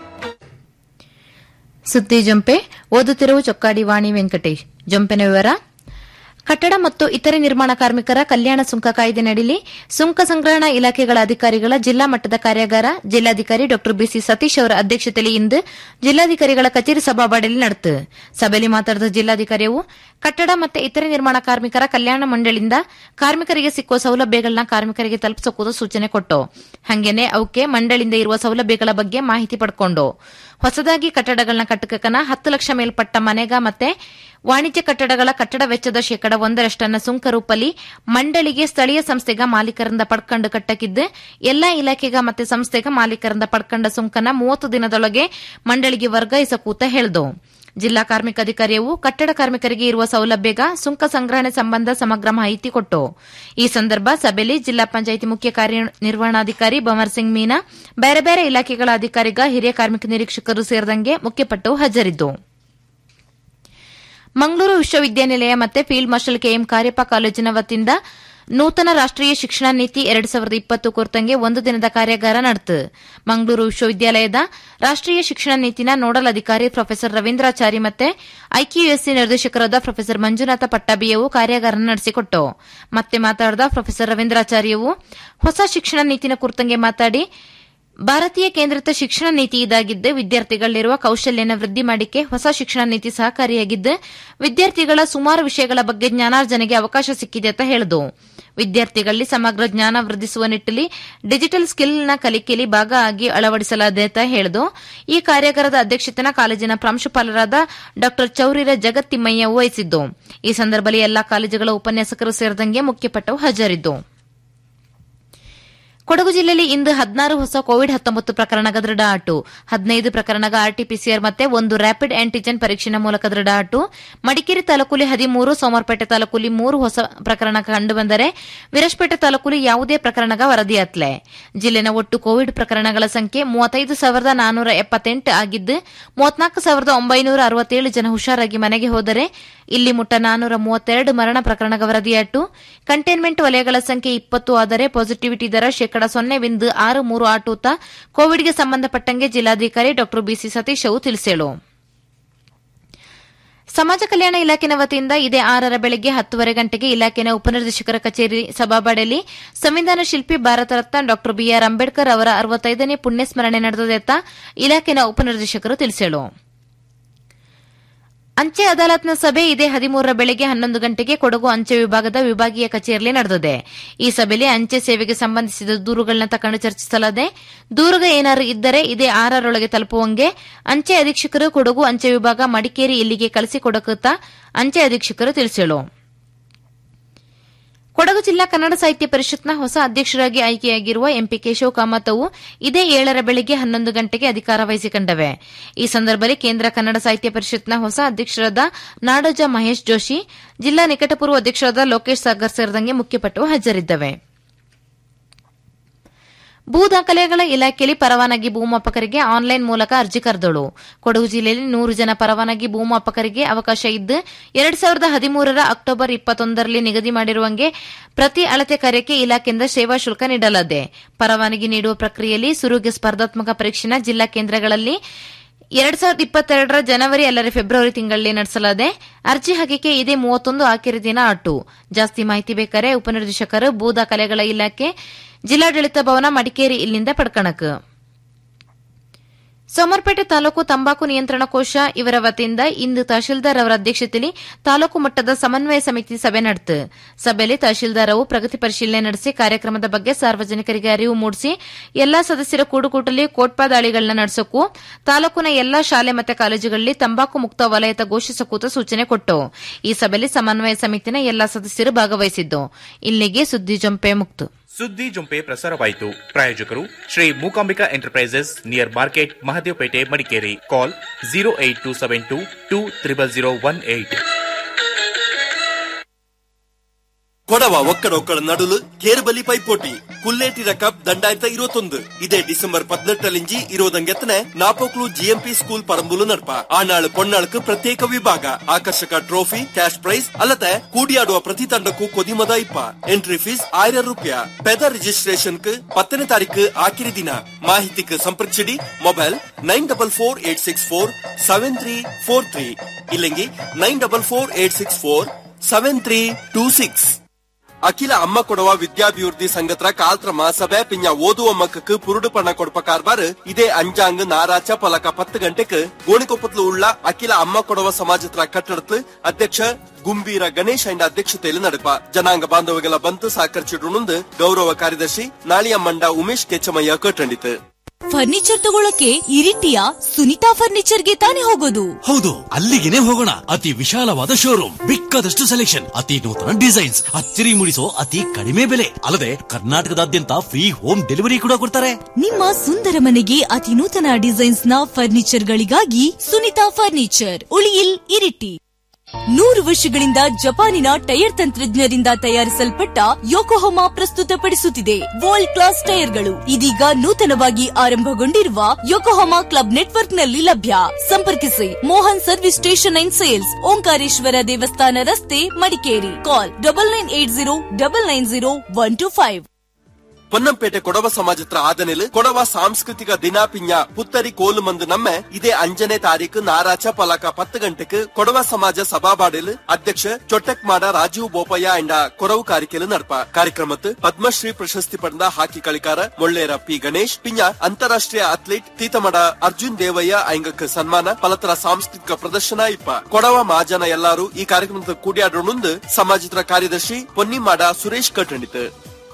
ಸುದ್ದಿ ಜೊಂಪೆ ಓದುತ್ತಿರುವ ಚೊಕ್ಕಾಡಿ ವಾಣಿ ವೆಂಕಟೇಶ್ ಜೊಂಪೆನ ವಿವರ ಕಟ್ಟಡ ಮತ್ತು ಇತರೆ ನಿರ್ಮಾಣ ಕಾರ್ಮಿಕರ ಕಲ್ಯಾಣ ಸುಂಕ ಕಾಯ್ದೆನಡಿಲಿ ಸುಂಕ ಸಂಗ್ರಹಣಾ ಇಲಾಖೆಗಳ ಅಧಿಕಾರಿಗಳ ಜಿಲ್ಲಾ ಮಟ್ಟದ ಕಾರ್ಯಾಗಾರ ಜಿಲ್ಲಾಧಿಕಾರಿ ಡಾ ಬಿಸಿ ಸತೀಶ್ ಅವರ ಅಧ್ಯಕ್ಷತೆಯಲ್ಲಿ ಇಂದು ಜಿಲ್ಲಾಧಿಕಾರಿಗಳ ಕಚೇರಿ ಸಭಾಬಾಡಲಿ ನಡೆತು ಸಭೆಯಲ್ಲಿ ಮಾತನಾಡಿದ ಜಿಲ್ಲಾಧಿಕಾರಿಯು ಕಟ್ಟಡ ಮತ್ತು ಇತರೆ ನಿರ್ಮಾಣ ಕಾರ್ಮಿಕರ ಕಲ್ಯಾಣ ಮಂಡಳಿಯಿಂದ ಕಾರ್ಮಿಕರಿಗೆ ಸಿಕ್ಕುವ ಸೌಲಭ್ಯಗಳನ್ನ ಕಾರ್ಮಿಕರಿಗೆ ತಲುಪಿಸೋದು ಸೂಚನೆ ಕೊಟ್ಟು ಹಂಗೇನೆ ಅವಕ್ಕೆ ಮಂಡಳಿಯಿಂದ ಇರುವ ಸೌಲಭ್ಯಗಳ ಬಗ್ಗೆ ಮಾಹಿತಿ ಪಡ್ಕೊಂಡು ಹೊಸದಾಗಿ ಕಟ್ಟಡಗಳನ್ನ ಕಟ್ಟಕನ ಹತ್ತು ಲಕ್ಷ ಮೇಲ್ಪಟ್ಟ ಮನೆಗ ಮತ್ತೆ ವಾಣಿಜ್ಯ ಕಟ್ಟಡಗಳ ಕಟ್ಟಡ ವೆಚ್ಚದ ಶೇಕಡ ಒಂದರಷ್ಟನ್ನ ಸುಂಕ ರೂಪಲ್ಲಿ ಮಂಡಳಿಗೆ ಸ್ಥಳೀಯ ಸಂಸ್ಥೆಗ ಮಾಲೀಕರಿಂದ ಪಡ್ಕೊಂಡು ಕಟ್ಟಕಿದ್ದು ಎಲ್ಲಾ ಇಲಾಖೆಗ ಮತ್ತೆ ಸಂಸ್ಥೆಗ ಮಾಲೀಕರಿಂದ ಪಡ್ಕೊಂಡ ಸುಂಕನ ಮೂವತ್ತು ದಿನದೊಳಗೆ ಮಂಡಳಿಗೆ ವರ್ಗಾಯಿಸಕೂತ ಹೇಳ್ದು ಜಿಲ್ಲಾ ಕಾರ್ಮಿಕ ಅಧಿಕಾರಿಯು ಕಟ್ಟಡ ಕಾರ್ಮಿಕರಿಗೆ ಇರುವ ಸೌಲಭ್ಯಗ ಸುಂಕ ಸಂಗ್ರಹಣೆ ಸಂಬಂಧ ಸಮಗ್ರ ಮಾಹಿತಿ ಕೊಟ್ಟು ಈ ಸಂದರ್ಭ ಸಭೆಯಲ್ಲಿ ಜಿಲ್ಲಾ ಪಂಚಾಯಿತಿ ಮುಖ್ಯ ಕಾರ್ಯನಿರ್ವಹಣಾಧಿಕಾರಿ ಭವರ್ ಸಿಂಗ್ ಮೀನಾ ಬೇರೆ ಬೇರೆ ಇಲಾಖೆಗಳ ಅಧಿಕಾರಿಗ ಹಿರಿಯ ಕಾರ್ಮಿಕ ನಿರೀಕ್ಷಕರು ಸೇರಿದಂಗೆ ಮುಖ್ಯಪಟ್ಟು ಹಾಜರಿದ್ದು ಮಂಗಳೂರು ವಿಶ್ವವಿದ್ಯಾನಿಲಯ ಮತ್ತೆ ಫೀಲ್ಡ್ ಮಾರ್ಷಲ್ ಕೆಎಂ ಕಾರ್ಯಪ್ಪ ಕಾಲೇಜಿನ ವತಿಯಿಂದ ನೂತನ ರಾಷ್ಟೀಯ ಶಿಕ್ಷಣ ನೀತಿ ಎರಡ್ ಸಾವಿರದ ಇಪ್ಪತ್ತು ಕುರಿತಂಗೆ ಒಂದು ದಿನದ ಕಾರ್ಯಾಗಾರ ನಡೆತು ಮಂಗಳೂರು ವಿಶ್ವವಿದ್ಯಾಲಯದ ರಾಷ್ಟೀಯ ಶಿಕ್ಷಣ ನೀತಿನ ನೋಡಲ್ ಅಧಿಕಾರಿ ಪ್ರೊಫೆಸರ್ ರವೀಂದ್ರಾಚಾರಿ ಮತ್ತೆ ಐಕ್ಯೂಎಸ್ಸಿ ನಿರ್ದೇಶಕರಾದ ಪ್ರೊಫೆಸರ್ ಮಂಜುನಾಥ ಪಟ್ಟಾಬಿಯವು ಕಾರ್ಯಾಗಾರ ನಡೆಸಿಕೊಟ್ಟು ಮತ್ತೆ ಮಾತನಾಡಿದ ಪ್ರೊಫೆಸರ್ ರವೀಂದ್ರಾಚಾರ್ಯವು ಹೊಸ ಶಿಕ್ಷಣ ನೀತಿನ ಕುರಿತಂಗೆ ಮಾತಾಡಿ ಭಾರತೀಯ ಕೇಂದ್ರಿತ ಶಿಕ್ಷಣ ನೀತಿ ಇದಾಗಿದ್ದು ವಿದ್ಯಾರ್ಥಿಗಳಲ್ಲಿರುವ ಕೌಶಲ್ಯನ ವೃದ್ಧಿ ಮಾಡಿಕೆ ಹೊಸ ಶಿಕ್ಷಣ ನೀತಿ ಸಹಕಾರಿಯಾಗಿದ್ದು ವಿದ್ಯಾರ್ಥಿಗಳ ಸುಮಾರು ವಿಷಯಗಳ ಬಗ್ಗೆ ಜ್ಞಾನಾರ್ಜನೆಗೆ ಅವಕಾಶ ಸಿಕ್ಕಿದೆ ಅಂತ ಹೇಳಿದು ವಿದ್ಯಾರ್ಥಿಗಳಲ್ಲಿ ಸಮಗ್ರ ಜ್ಞಾನ ವೃದ್ಧಿಸುವ ನಿಟ್ಟಲ್ಲಿ ಡಿಜಿಟಲ್ ಸ್ಕಿಲ್ನ ಕಲಿಕೆಯಲ್ಲಿ ಭಾಗ ಆಗಿ ಅಳವಡಿಸಲಾಗಿದೆ ಅಂತ ಹೇಳಿದು ಈ ಕಾರ್ಯಾಗಾರದ ಅಧ್ಯಕ್ಷತೆನ ಕಾಲೇಜಿನ ಪ್ರಾಂಶುಪಾಲರಾದ ಡಾ ಚೌರಿರ ಜಗತ್ತಿಮ್ಮಯ್ಯ ವಹಿಸಿದ್ದು ಈ ಸಂದರ್ಭದಲ್ಲಿ ಎಲ್ಲಾ ಕಾಲೇಜುಗಳ ಉಪನ್ಯಾಸಕರು ಸೇರಿದಂಗೆ ಮುಖ್ಯಪಟ್ಟವು ಹಾಜರಿದ್ದು ಕೊಡಗು ಜಿಲ್ಲೆಯಲ್ಲಿ ಇಂದು ಹದಿನಾರು ಹೊಸ ಕೋವಿಡ್ ಹತ್ತೊಂಬತ್ತು ಪ್ರಕರಣಗ ದೃಢ ಆಟು ಹದಿನೈದು ಪ್ರಕರಣಗ ಆರ್ಟಿಪಿಸಿಆರ್ ಮತ್ತೆ ಒಂದು ರ್ಯಾಪಿಡ್ ಆಂಟಿಜೆನ್ ಪರೀಕ್ಷೆನ ಮೂಲಕ ದೃಢ ಆಟು ಮಡಿಕೇರಿ ತಾಲೂಕುಲಿ ಹದಿಮೂರು ಸೋಮವಾರಪೇಟೆ ತಾಲೂಕುಲಿ ಮೂರು ಹೊಸ ಪ್ರಕರಣ ಕಂಡುಬಂದರೆ ವಿರಸ್ಪೇಟೆ ತಾಲೂಕುಲಿ ಯಾವುದೇ ಪ್ರಕರಣಗ ವರದಿಯಾತ್ಲೆ ಜಿಲ್ಲೆನ ಒಟ್ಟು ಕೋವಿಡ್ ಪ್ರಕರಣಗಳ ಸಂಖ್ಯೆ ಮೂವತ್ತೈದು ಸಾವಿರದ ನಾನ್ನೂರ ಎಪ್ಪತ್ತೆಂಟು ಆಗಿದ್ದು ಮೂವತ್ನಾಲ್ಕು ಸಾವಿರದ ಒಂಬೈನೂರ ಅರವತ್ತೇಳು ಜನ ಹುಷಾರಾಗಿ ಮನೆಗೆ ಹೋದರೆ ಇಲ್ಲಿ ಮುಟ್ಟ ನಾನ್ನೂರ ಮೂವತ್ತೆರಡು ಮರಣ ಪ್ರಕರಣಗ ವರದಿಯಾಟು ಕಂಟೈನ್ಮೆಂಟ್ ವಲಯಗಳ ಸಂಖ್ಯೆ ಇಪ್ಪತ್ತು ಆದರೆ ಪಾಸಿಟಿವಿಟಿ ದರ ಶೇಕಡ ಸೊನ್ನೆ ಬಿಂದು ಆರು ಮೂರು ಆಟೂತ ಕೋವಿಡ್ಗೆ ಸಂಬಂಧಪಟ್ಟಂಗೆ ಜಿಲ್ಲಾಧಿಕಾರಿ ಡಾ ಬಿಸಿ ಸತೀಶ್ ಅವು ತಿಳಿಸೇಳು ಸಮಾಜ ಕಲ್ಯಾಣ ಇಲಾಖೆನ ವತಿಯಿಂದ ಇದೇ ಆರರ ಬೆಳಗ್ಗೆ ಹತ್ತುವರೆ ಗಂಟೆಗೆ ಇಲಾಖೆನ ಉಪನಿರ್ದೇಶಕರ ಕಚೇರಿ ಸಭಾಬಾಡಲಿ ಸಂವಿಧಾನ ಶಿಲ್ಪಿ ಭಾರತ ರತ್ನ ಡಾ ಬಿಆರ್ ಅಂಬೇಡ್ಕರ್ ಅವರ ಅರವತ್ತೈದನೇ ಪುಣ್ಯಸ್ಮರಣೆ ನಡೆದಿದೆ ಅಂತ ಇಲಾಖೆನ ಉಪನಿರ್ದೇಶಕರು ತಿಳಿಸೇಳು ಅಂಚೆ ಅದಾಲತ್ನ ಸಭೆ ಇದೇ ಹದಿಮೂರರ ಬೆಳಗ್ಗೆ ಹನ್ನೊಂದು ಗಂಟೆಗೆ ಕೊಡಗು ಅಂಚೆ ವಿಭಾಗದ ವಿಭಾಗೀಯ ಕಚೇರಿಯಲ್ಲಿ ನಡೆದಿದೆ ಈ ಸಭೆಯಲ್ಲಿ ಅಂಚೆ ಸೇವೆಗೆ ಸಂಬಂಧಿಸಿದ ದೂರುಗಳನ್ನ ತಕೊಂಡು ಚರ್ಚಿಸಲಾದೆ ದೂರುಗ ಏನಾರು ಇದ್ದರೆ ಇದೇ ಆರರೊಳಗೆ ತಲುಪುವಂಗೆ ಅಂಚೆ ಅಧೀಕ್ಷಕರು ಕೊಡಗು ಅಂಚೆ ವಿಭಾಗ ಮಡಿಕೇರಿ ಇಲ್ಲಿಗೆ ಕಳಿಸಿಕೊಡಕುತ್ತಾ ಅಂಚೆ ಅಧೀಕ್ಷಕರು ತಿಳಿಸಲು ಕೊಡಗು ಜಿಲ್ಲಾ ಕನ್ನಡ ಸಾಹಿತ್ಯ ಪರಿಷತ್ನ ಹೊಸ ಅಧ್ಯಕ್ಷರಾಗಿ ಆಯ್ಕೆಯಾಗಿರುವ ಎಂಪಿ ಕೇಶವ್ ಕಾಮತ್ ಅವು ಇದೇ ಏಳರ ಬೆಳಗ್ಗೆ ಹನ್ನೊಂದು ಗಂಟೆಗೆ ಅಧಿಕಾರ ವಹಿಸಿಕೊಂಡವೆ ಈ ಸಂದರ್ಭದಲ್ಲಿ ಕೇಂದ್ರ ಕನ್ನಡ ಸಾಹಿತ್ಯ ಪರಿಷತ್ನ ಹೊಸ ಅಧ್ಯಕ್ಷರಾದ ನಾಡೋಜ ಮಹೇಶ್ ಜೋಶಿ ಜಿಲ್ಲಾ ನಿಕಟಪೂರ್ವ ಅಧ್ಯಕ್ಷರಾದ ಲೋಕೇಶ್ ಸಾಗರ್ ಸೇರಿದಂಗೆ ಮುಖ್ಯಪಟ್ಟು ಹಾಜರಿದ್ದವೆ ಭೂ ದಾಖಲೆಗಳ ಇಲಾಖೆಯಲ್ಲಿ ಪರವಾನಗಿ ಭೂಮಾಪಕರಿಗೆ ಆನ್ಲೈನ್ ಮೂಲಕ ಅರ್ಜಿ ಕರೆದಳು ಕೊಡಗು ಜಿಲ್ಲೆಯಲ್ಲಿ ನೂರು ಜನ ಪರವಾನಗಿ ಭೂಮಾಪಕರಿಗೆ ಅವಕಾಶ ಇದ್ದು ಎರಡ್ ಸಾವಿರದ ಹದಿಮೂರರ ಅಕ್ಟೋಬರ್ ಇಪ್ಪತ್ತೊಂದರಲ್ಲಿ ನಿಗದಿ ಮಾಡಿರುವಂಗೆ ಪ್ರತಿ ಅಳತೆ ಕಾರ್ಯಕ್ಕೆ ಇಲಾಖೆಯಿಂದ ಸೇವಾ ಶುಲ್ಕ ನೀಡಲಾಗಿದೆ ಪರವಾನಗಿ ನೀಡುವ ಪ್ರಕ್ರಿಯೆಯಲ್ಲಿ ಸುರುಗೆ ಸ್ಪರ್ಧಾತ್ಮಕ ಪರೀಕ್ಷೆನ ಜಿಲ್ಲಾ ಕೇಂದ್ರಗಳಲ್ಲಿ ಎರಡ್ ಸಾವಿರದ ಇಪ್ಪತ್ತೆರಡರ ಜನವರಿ ಅಲ್ಲದೆ ಫೆಬ್ರವರಿ ತಿಂಗಳಲ್ಲಿ ನಡೆಸಲಾದೆ ಅರ್ಜಿ ಹಾಕಿಕೆ ಇದೇ ಮೂವತ್ತೊಂದು ಆಖರಿ ದಿನ ಅಟ್ಟು ಜಾಸ್ತಿ ಮಾಹಿತಿ ಬೇಕಾರೆ ಉಪನಿರ್ದೇಶಕರು ಭೂ ದಾಖಲೆಗಳ ಇಲಾಖೆ ಜಿಲ್ಲಾಡಳಿತ ಭವನ ಮಡಿಕೇರಿ ಇಲ್ಲಿಂದ ಪಡ್ಕಣಕ್ ಸೋಮರ್ಪೇಟೆ ತಾಲೂಕು ತಂಬಾಕು ನಿಯಂತ್ರಣ ಕೋಶ ಇವರ ವತಿಯಿಂದ ಇಂದು ತಹಶೀಲ್ದಾರ್ ಅವರ ಅಧ್ಯಕ್ಷತೆಯಲ್ಲಿ ತಾಲೂಕು ಮಟ್ಟದ ಸಮನ್ವಯ ಸಮಿತಿ ಸಭೆ ನಡೆತು ಸಭೆಯಲ್ಲಿ ತಹಶೀಲ್ದಾರ್ ಅವರು ಪ್ರಗತಿ ಪರಿಶೀಲನೆ ನಡೆಸಿ ಕಾರ್ಯಕ್ರಮದ ಬಗ್ಗೆ ಸಾರ್ವಜನಿಕರಿಗೆ ಅರಿವು ಮೂಡಿಸಿ ಎಲ್ಲಾ ಸದಸ್ಯರ ಕೂಡುಕೂಟಲಿ ಕೋಟ್ಪಾ ದಾಳಿಗಳನ್ನ ನಡೆಸೋಕು ತಾಲೂಕಿನ ಎಲ್ಲಾ ಶಾಲೆ ಮತ್ತು ಕಾಲೇಜುಗಳಲ್ಲಿ ತಂಬಾಕು ಮುಕ್ತ ವಲಯದ ಘೋಷಿಸಕೂತ ಸೂಚನೆ ಕೊಟ್ಟು ಈ ಸಭೆಯಲ್ಲಿ ಸಮನ್ವಯ ಸಮಿತಿನ ಎಲ್ಲಾ ಸದಸ್ಯರು ಭಾಗವಹಿಸಿದ್ದು ಇಲ್ಲಿಗೆ ಸುದ್ದಿ ಜಂಪೆ ಮುಕ್ತು ಸುದ್ದಿ ಜುಂಪೆ ಪ್ರಸಾರವಾಯಿತು ಪ್ರಾಯೋಜಕರು Shri Mookambika enterprises near market Mahadevapet Madikeri call zero eight two seven two two triple zero one eight Kodava ಒಕ್ಕಡೊಕ್ಕಡ ನಡುಲು ಕೇರ್ಬಲಿ ಪೈಪೋಟಿ ಕುಲ್ಲೇಟಿರ ಕಪ್ ದಂಡಾಯಿರತ ഇരുപത്തൊന്ന് ഇതേ ഡിസംബർ പതിനെട്ടിലിഞ്ചി ഇരുപതങ്കെത്തനെ Napoklu G M P school പറമ്പുಲು ನಡ್ಪ ಆನಾಳು ಪೊನ್ನಾൾക്ക് ಪ್ರತ್ಯೇಕ ವಿಭಾಗ ಆಕರ್ಷಕ ಟ್ರೋಫಿ ಕ್ಯಾಶ್ ಪ್ರೈಸ್ ಅಲ್ಲದೆ ಕೂಡಿಯಾಡುವ ಪ್ರತಿ ತಂಡಕ್ಕೂ ಕೊದಿಮದ ಇಪ್ಪ ಎಂಟ್ರಿ ಫೀಸ್ ಆയിരം ರೂಪಾಯಿ ಪೆದ ರಿಜಿಸ್ಟ್ರೇಷನ್ക്ക് ಪತ್ತನೇ ತಾರೀಕು ಆಕಿರಿ ದಿನ ಮಾಹಿತಿക്ക് ಸಂಪರ್ಕಿಸಿಡಿ mobile nine double four eight six four seven three four three ಇല്ലെങ്കിൽ nine double four eight six four seven three two six ಅಖಿಲ ಅಮ್ಮ ಕೊಡುವ ವಿದ್ಯಾಭಿವೃದ್ಧಿ ಸಂಘತ್ರ ಕಾಲ್ತ್ರಮ ಸಭೆ ಪಿಂಜ ಓದುವ ಮಕ್ಕಕ್ಕೆ ಪುರುಡು ಪಣ ಕೊಡ್ಪ ಕಾರ್ಬಾರ್ ಇದೇ ಅಂಜಾಂಗ್ ನಾರಾಚ ಪಲಕ ಪತ್ತು ಗಂಟೆಕ್ ಗೋಣಿಕೊಪ್ಪತ್ಲು ಉಳ್ಳ ಅಖಿಲ ಅಮ್ಮ ಕೊಡುವ ಸಮಾಜತ್ರ ಕಟ್ಟಡത്ത് ಅಧ್ಯಕ್ಷ ಗುಂಬೀರ ಗಣೇಶ್ ಅಂಡ್ ಅಧ್ಯಕ್ಷತೆಯಲ್ಲಿ ನಡಪ ಜನಾಂಗ ಬಾಂಧವಗೆಲ್ಲ ಬಂತು ಸಹಕರಿಸಿಡುನುಂದು ಗೌರವ ಕಾರ್ಯದರ್ಶಿ ನಾಳಿಯ ಮಂಡ ಉಮೇಶ್ ಕೆಚ್ಚಮಯ್ಯ ಕಟ್ಟಂಡಿತು ಫರ್ನಿಚರ್ ತಗೊಳಕ್ಕೆ ಇರಿಟಿಯ ಸುನಿತಾ ಫರ್ನಿಚರ್ಗೆ ತಾನೇ ಹೋಗೋದು ಹೌದು ಅಲ್ಲಿಗೆನೆ ಹೋಗೋಣ ಅತಿ ವಿಶಾಲವಾದ ಶೋರೂಮ್ ಬೇಕಾದಷ್ಟು ಸೆಲೆಕ್ಷನ್ ಅತಿ ನೂತನ ಡಿಸೈನ್ಸ್ ಅಚ್ಚರಿ ಮೂಡಿಸೋ ಅತಿ ಕಡಿಮೆ ಬೆಲೆ ಅಲ್ಲದೆ ಕರ್ನಾಟಕದಾದ್ಯಂತ ಫ್ರೀ ಹೋಮ್ ಡೆಲಿವರಿ ಕೂಡ ಕೊಡ್ತಾರೆ ನಿಮ್ಮ ಸುಂದರ ಮನೆಗೆ ಅತಿ ನೂತನ ಡಿಸೈನ್ಸ್ ನ ಫರ್ನಿಚರ್ ಗಳಿಗಾಗಿ ಸುನಿತಾ ಫರ್ನಿಚರ್ ಉಳಿಯಿಲ್ ಇರಿಟಿ ನೂರು ವರ್ಷಗಳಿಂದ ಜಪಾನಿನ ಟೈರ್ ತಂತ್ರಜ್ಞರಿಂದ ತಯಾರಿಸಲ್ಪಟ್ಟ ಯೋಕೋಹೊಮಾ ಪ್ರಸ್ತುತಪಡಿಸುತ್ತಿದೆ ವರ್ಲ್ಡ್ ಕ್ಲಾಸ್ ಟೈರ್ಗಳು ಇದೀಗ ನೂತನವಾಗಿ ಆರಂಭಗೊಂಡಿರುವ ಯೋಕೋಹೊಮಾ ಕ್ಲಬ್ ನೆಟ್ವರ್ಕ್ ನಲ್ಲಿ ಲಭ್ಯ ಸಂಪರ್ಕಿಸಿ Mohan service station and sales Omkareshwara ದೇವಸ್ಥಾನ ರಸ್ತೆ Madikeri call double nine eight zero double nine zero one two five Ponnampet Kodava ಸಮಾಜತ್ರ ಆದನೆಲ್ ಕೊಡವ ಸಾಂಸ್ಕೃತಿಕ ದಿನ ಪಿಂಜ ಪುತ್ತರಿ ಕೋಲು ಮಂದು ನಮ್ಮೆ ಇದೇ ಅಂಜನೇ ತಾರೀಕು ನಾರಾಚ ಪಲಕ ಪತ್ತು ಗಂಟೆಕ್ ಕೊಡವ ಸಮಾಜ ಸಭಾಬಾಡೆಲ್ ಅಧ್ಯಕ್ಷ ಚೊಟ್ಟಕ್ ಮಾಡ ರಾಜೀವ್ ಬೋಪಯ್ಯ ಎಂಡ ಕೊರವು ಕಾರಿಕೆಲು ನಡಪ ಕಾರ್ಯಕ್ರಮತ್ ಪದ್ಮಶ್ರೀ ಪ್ರಶಸ್ತಿ ಪಡೆದ ಹಾಕಿ ಕಳಿಕಾರ ಮೊಳ್ಳೇರ ಪಿ ಗಣೇಶ್ ಪಿಂಜ ಅಂತಾರಾಷ್ಟ್ರೀಯ ಅಥ್ಲೀಟ್ ತೀತಮಡ ಅರ್ಜುನ್ ದೇವಯ್ಯ ಐಂಗಕ್ ಸನ್ಮಾನ ಪಲತರ ಸಾಂಸ್ಕೃತಿಕ ಪ್ರದರ್ಶನ ಇಪ್ಪ ಕೊಡವ ಮಾಜನ ಎಲ್ಲಾರು ಈ ಕಾರ್ಯಕ್ರಮದ ಕೂಡಿಯಾಡೋಣುಂದು ಸಮಾಜದ ಕಾರ್ಯದರ್ಶಿ ಪೊನ್ನಿಮಾಡ ಸುರೇಶ್ ಕಟ್ಟಂಡಿತು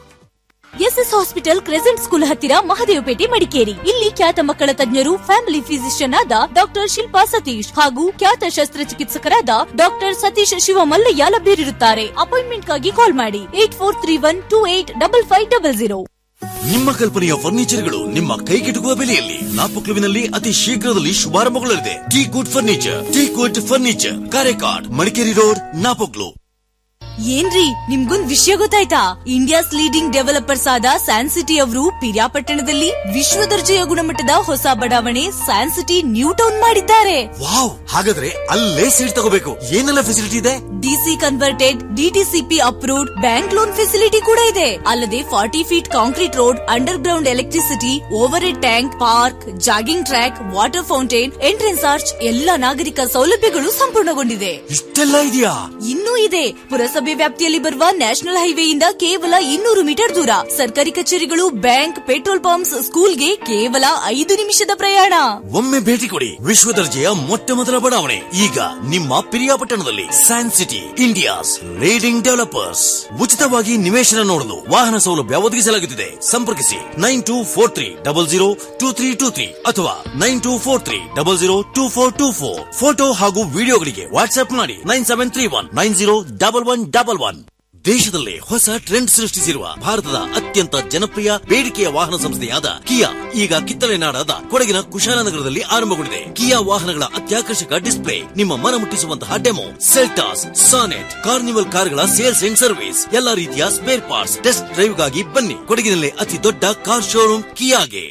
ಎಸ್ಎಸ್ ಹಾಸ್ಪಿಟಲ್ ಕ್ರೆಸೆಂಟ್ ಸ್ಕೂಲ್ ಹತ್ತಿರ ಮಹದೇವಪೇಟೆ ಮಡಿಕೇರಿ ಇಲ್ಲಿ ಖ್ಯಾತ ಮಕ್ಕಳ ತಜ್ಞರು ಫ್ಯಾಮಿಲಿ ಫಿಸಿಷಿಯನ್ ಆದ ಡಾಕ್ಟರ್ ಶಿಲ್ಪಾ ಸತೀಶ್ ಹಾಗೂ ಖ್ಯಾತ ಶಸ್ತ್ರಚಿಕಿತ್ಸಕರಾದ ಡಾಕ್ಟರ್ ಸತೀಶ್ ಶಿವಮಲ್ಲಯ್ಯ ಲಭ್ಯರಿರುತ್ತಾರೆ ಅಪಾಯಿಂಟ್ಮೆಂಟ್ಗಾಗಿ ಕಾಲ್ ಮಾಡಿ eight four three one two eight double five double zero ನಿಮ್ಮ ಕಲ್ಪನೆಯ ಫರ್ನಿಚರ್ಗಳು ನಿಮ್ಮ ಕೈಗೆಟುಕುವ ಬೆಲೆಯಲ್ಲಿ ನಾಪಕ್ಲುವಿನಲ್ಲಿ ಅತಿ ಶೀಘ್ರದಲ್ಲಿ ಶುಭಾರಂಭಗೊಳ್ಳಲಿದೆ T good furniture T good furniture Karekad Madikeri road Napoklu ಏನ್ರಿ ನಿಮ್ಗೊಂದ್ ವಿಷಯ ಗೊತ್ತಾಯ್ತಾ ಇಂಡಿಯಾಸ್ ಲೀಡಿಂಗ್ ಡೆವಲಪರ್ಸ್ ಆದ ಸ್ಯಾನ್ ಸಿಟಿ ಅವರು ಪಿರಿಯಾಪಟ್ಟಣದಲ್ಲಿ ವಿಶ್ವ ದರ್ಜೆಯ ಗುಣಮಟ್ಟದ ಹೊಸ ಬಡಾವಣೆ ಸ್ಯಾನ್ ಸಿಟಿ ನ್ಯೂ ಟೌನ್ ಮಾಡಿದ್ದಾರೆ ವಾವ್ ಹಾಗಾದ್ರೆ ಅಲ್ಲೇ ಸೀಟ್ ತಗೋಬೇಕು ಏನೆಲ್ಲ ಫೆಸಿಲಿಟಿ ಇದೆ DC converted DTCP approved bank loan facility ಕೂಡ ಇದೆ ಅಲ್ಲದೆ forty feet concrete road underground electricity overhead tank park jogging track water fountain entrance arch ಎಲ್ಲ ನಾಗರಿಕ ಸೌಲಭ್ಯಗಳು ಸಂಪೂರ್ಣಗೊಂಡಿದೆ ಇಷ್ಟೆಲ್ಲ ಇದೆಯಾ ಇನ್ನೂ ಇದೆ ಪುರಸಭೆ ವ್ಯಾಪ್ತಿಯಲ್ಲಿ ಬರುವ ನ್ಯಾಷನಲ್ ಹೈವೇಯಿಂದ ಕೇವಲ ಇನ್ನೂರು ಮೀಟರ್ ದೂರ ಸರ್ಕಾರಿ ಕಚೇರಿಗಳು ಬ್ಯಾಂಕ್ ಪೆಟ್ರೋಲ್ ಪಂಪ್ಸ್ ಸ್ಕೂಲ್ಗೆ ಕೇವಲ ಐದು ನಿಮಿಷದ ಪ್ರಯಾಣ ಒಮ್ಮೆ ಭೇಟಿ ಕೊಡಿ ವಿಶ್ವ ದರ್ಜೆಯ ಮೊಟ್ಟ ಮೊದಲ ಬಡಾವಣೆ ಈಗ ನಿಮ್ಮ ಪಿರಿಯಾಪಟ್ಟಣದಲ್ಲಿ San City India's leading developers ಉಚಿತವಾಗಿ ನಿವೇಶನ ನೋಡಲು ವಾಹನ ಸೌಲಭ್ಯ ಒದಗಿಸಲಾಗುತ್ತಿದೆ ಸಂಪರ್ಕಿಸಿ nine two four three double zero two three two three ಅಥವಾ nine two four three double zero two four two four photo ಹಾಗೂ ವಿಡಿಯೋಗಳಿಗೆ ವಾಟ್ಸ್ಆಪ್ ಮಾಡಿ nine seven three one nine zero double one double one ದೇಶದಲ್ಲೇ ಹೊಸ ಟ್ರೆಂಡ್ ಸೃಷ್ಟಿಸಿರುವ ಭಾರತದ ಅತ್ಯಂತ ಜನಪ್ರಿಯ ಬೇಡಿಕೆಯ ವಾಹನ ಸಂಸ್ಥೆಯಾದ ಕಿಯಾ ಈಗ ಕಿತ್ತಳೆ ನಾಡಾದ ಕೊಡಗಿನ ಕುಶಾಲನಗರದಲ್ಲಿ ಆರಂಭಗೊಂಡಿದೆ ಕಿಯಾ ವಾಹನಗಳ ಅತ್ಯಾಕರ್ಷಕ ಡಿಸ್ಪ್ಲೇ ನಿಮ್ಮ ಮನ ಮುಟ್ಟಿಸುವಂತಹ ಡೆಮೋ ಸೆಲ್ಟಾಸ್ ಸಾನೆಟ್ ಕಾರ್ನಿವಲ್ ಕಾರುಗಳ ಸೇಲ್ಸ್ ಅಂಡ್ ಸರ್ವಿಸ್ ಎಲ್ಲಾ ರೀತಿಯ ಸ್ಪೇರ್ ಪಾರ್ಟ್ಸ್ ಟೆಸ್ಟ್ ಡ್ರೈವ್ಗಾಗಿ ಬನ್ನಿ ಕೊಡಗಿನಲ್ಲೇ ಅತಿ ದೊಡ್ಡ ಕಾರ್ ಶೋರೂಮ್ ಕಿಯಾಗೆ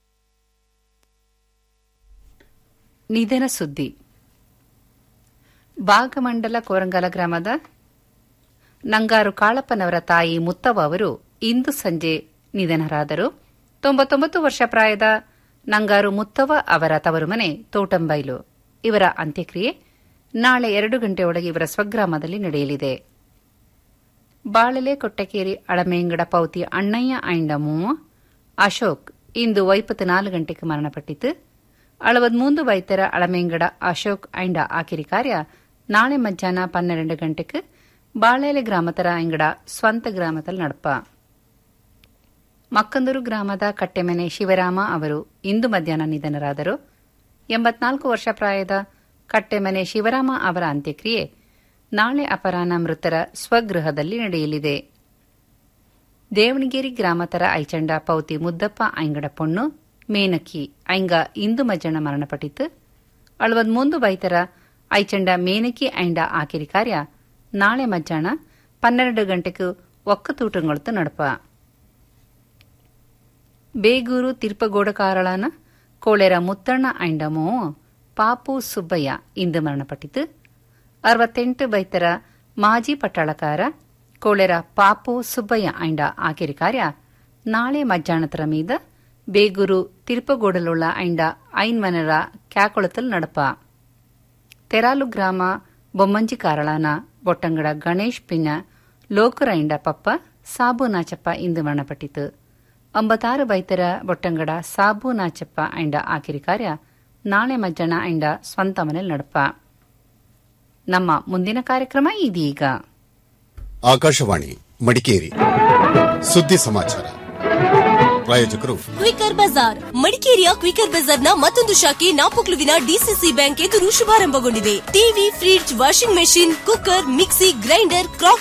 ನಿಧನ ಸುದ್ದಿ ಭಾಗಮಂಡಲ ಕೋರಂಗಾಲ ಗ್ರಾಮದ ನಂಗಾರು ಕಾಳಪ್ಪನವರ ತಾಯಿ ಮುತ್ತವ್ವ ಅವರು ಇಂದು ಸಂಜೆ ನಿಧನರಾದರು ತೊಂಬತ್ತೊಂಬತ್ತು ವರ್ಷ ಪ್ರಾಯದ ನಂಗಾರು ಮುತ್ತವ್ವ ಅವರ ತವರು ಮನೆ ತೋಟಂಬೈಲು ಇವರ ಅಂತ್ಯಕ್ರಿಯೆ ನಾಳೆ ಎರಡು ಗಂಟೆಯೊಳಗೆ ಇವರ ಸ್ವಗ್ರಾಮದಲ್ಲಿ ನಡೆಯಲಿದೆ ಬಾಳಲೆ ಕೊಟ್ಟಕೇರಿ ಅಳಮೇಂಗಡ ಪೌತಿ ಅಣ್ಣಯ್ಯ ಐಂಡಮೂ ಅಶೋಕ್ ಇಂದು ವೈಪತ್ತು ನಾಲ್ಕು ಗಂಟೆಗೆ ಮರಣಪಟ್ಟಿತು ಅಳವದ್ ಮೂಂದು ವೈದ್ಯರ ಅಳಮೇಂಗಡ ಅಶೋಕ್ ಐಂಡ ಆಕಿರಿ ಕಾರ್ಯ ನಾಳೆ ಮಧ್ಯಾಹ್ನ ಪನ್ನೆರಡು ಗಂಟೆಗೆ ಬಾಳೇಲೆ ಗ್ರಾಮತರ ಅಂಗಡ ಸ್ವಂತ ಗ್ರಾಮದಲ್ಲಿ ನಡಪ ಮಕ್ಕಂದೂರು ಗ್ರಾಮದ ಕಟ್ಟೆಮನೆ ಶಿವರಾಮ ಅವರು ಇಂದು ಮಧ್ಯಾಹ್ನ ನಿಧನರಾದರು ಎಂಬತ್ನಾಲ್ಕು ವರ್ಷ ಪ್ರಾಯದ ಕಟ್ಟೆಮನೆ ಶಿವರಾಮ ಅವರ ಅಂತ್ಯಕ್ರಿಯೆ ನಾಳೆ ಅಪರಾಹ್ನ ಮೃತರ ಸ್ವಗೃಹದಲ್ಲಿ ನಡೆಯಲಿದೆ ದೇವಣಗೇರಿ ಗ್ರಾಮತರ ಐಚಂಡ ಪೌತಿ ಮುದ್ದಪ್ಪ ಐಂಗಡ ಪೊಣ್ಣು ಮೇನಕಿ ಐಂಗ ಇಂದು ಮಜ್ಜನ ಮರಣಪಟ್ಟಿತು ಅಳವದ್ ಮುಂದು ಬೈತರ ಐಚಂಡ ಮೇನಕಿ ಐಂಡ ಆಕಿರಿ ಕಾರ್ಯ ನಾಳೆ ಮಧ್ಯಾಹ್ನ ಪನ್ನೆರಡು ಗಂಟೆಗೆ ಒಕ್ಕತೂಟಂಗೊಳತು ನಡಪ ಬೇಗೂರು ತಿರುಪಗೋಡ ಕಾರಳನ ಕೋಳೆರ ಮುತ್ತಣ್ಣ ಐಂಡಮೋ ಪಾಪು ಸುಬ್ಬಯ್ಯ ಇಂದು ಮರಣಪಟ್ಟಿತು ಅರವತ್ತೆಂಟು ಬೈತರ ಮಾಜಿ ಪಟ್ಟಾಳಕಾರ ಕೋಳೆರ ಪಾಪು ಸುಬ್ಬಯ್ಯ ಐಂಡ ಆಕಿರಿ ಕಾರ್ಯ ನಾಳೆ ಮಧ್ಯಾಹ್ನತರ ಮೀದ ಬೇಗೂರು ತಿರುಪಗೋಡಲುಳ್ಳ ಐಂಡ ಐನ್ಮನರ ಕ್ಯಾಕೊಳತಲ್ ನಡಪ ತೆರಾಲು ಗ್ರಾಮ ಬೊಮ್ಮಂಜಿ ಕಾರಳಾನ ಬೊಟ್ಟಂಗಡ ಗಣೇಶ್ ಪಿನ್ನ ಲೋಕರ ಐಂಡ ಪಪ್ಪ ಸಾಬು ನಾಚಪ್ಪ ಇಂದು ಮರಣಪಟ್ಟಿತು ಒಂಬತ್ತಾರು ಬೈತರ ಬೊಟ್ಟಂಗಡ ಸಾಬು ನಾಚಪ್ಪ ಐಂಡ ಆಕಿರಿ ಕಾರ್ಯ ನಾಳೆ ಮಧ್ಯಾಹ್ನ ಐಂಡ ಸ್ವಂತ ಮನೇಲಿ ನಡಪ ನಮ್ಮ ಮುಂದಿನ ಕಾರ್ಯಕ್ರಮ ಇದೀಗ ಆಕಾಶವಾಣಿ ಮಡಿಕೇರಿ ಸುದ್ದಿ ಸಮಾಚಾರ ಪ್ರಾಯೋಜಕರು ಕ್ವಿಕರ್ ಬಜಾರ್ ಮಡಿಕೇರಿಯ ಕ್ವಿಕರ್ ಬಜಾರ್ನ ಮತ್ತೊಂದು ಶಾಖೆ ನಾಪೊಕ್ಲುವಿನ ಡಿಸಿಸಿ ಬ್ಯಾಂಕ್ ಎದುರು ಶುಭಾರಂಭಗೊಂಡಿದೆ TV fridge washing machine cooker mixie grinder crack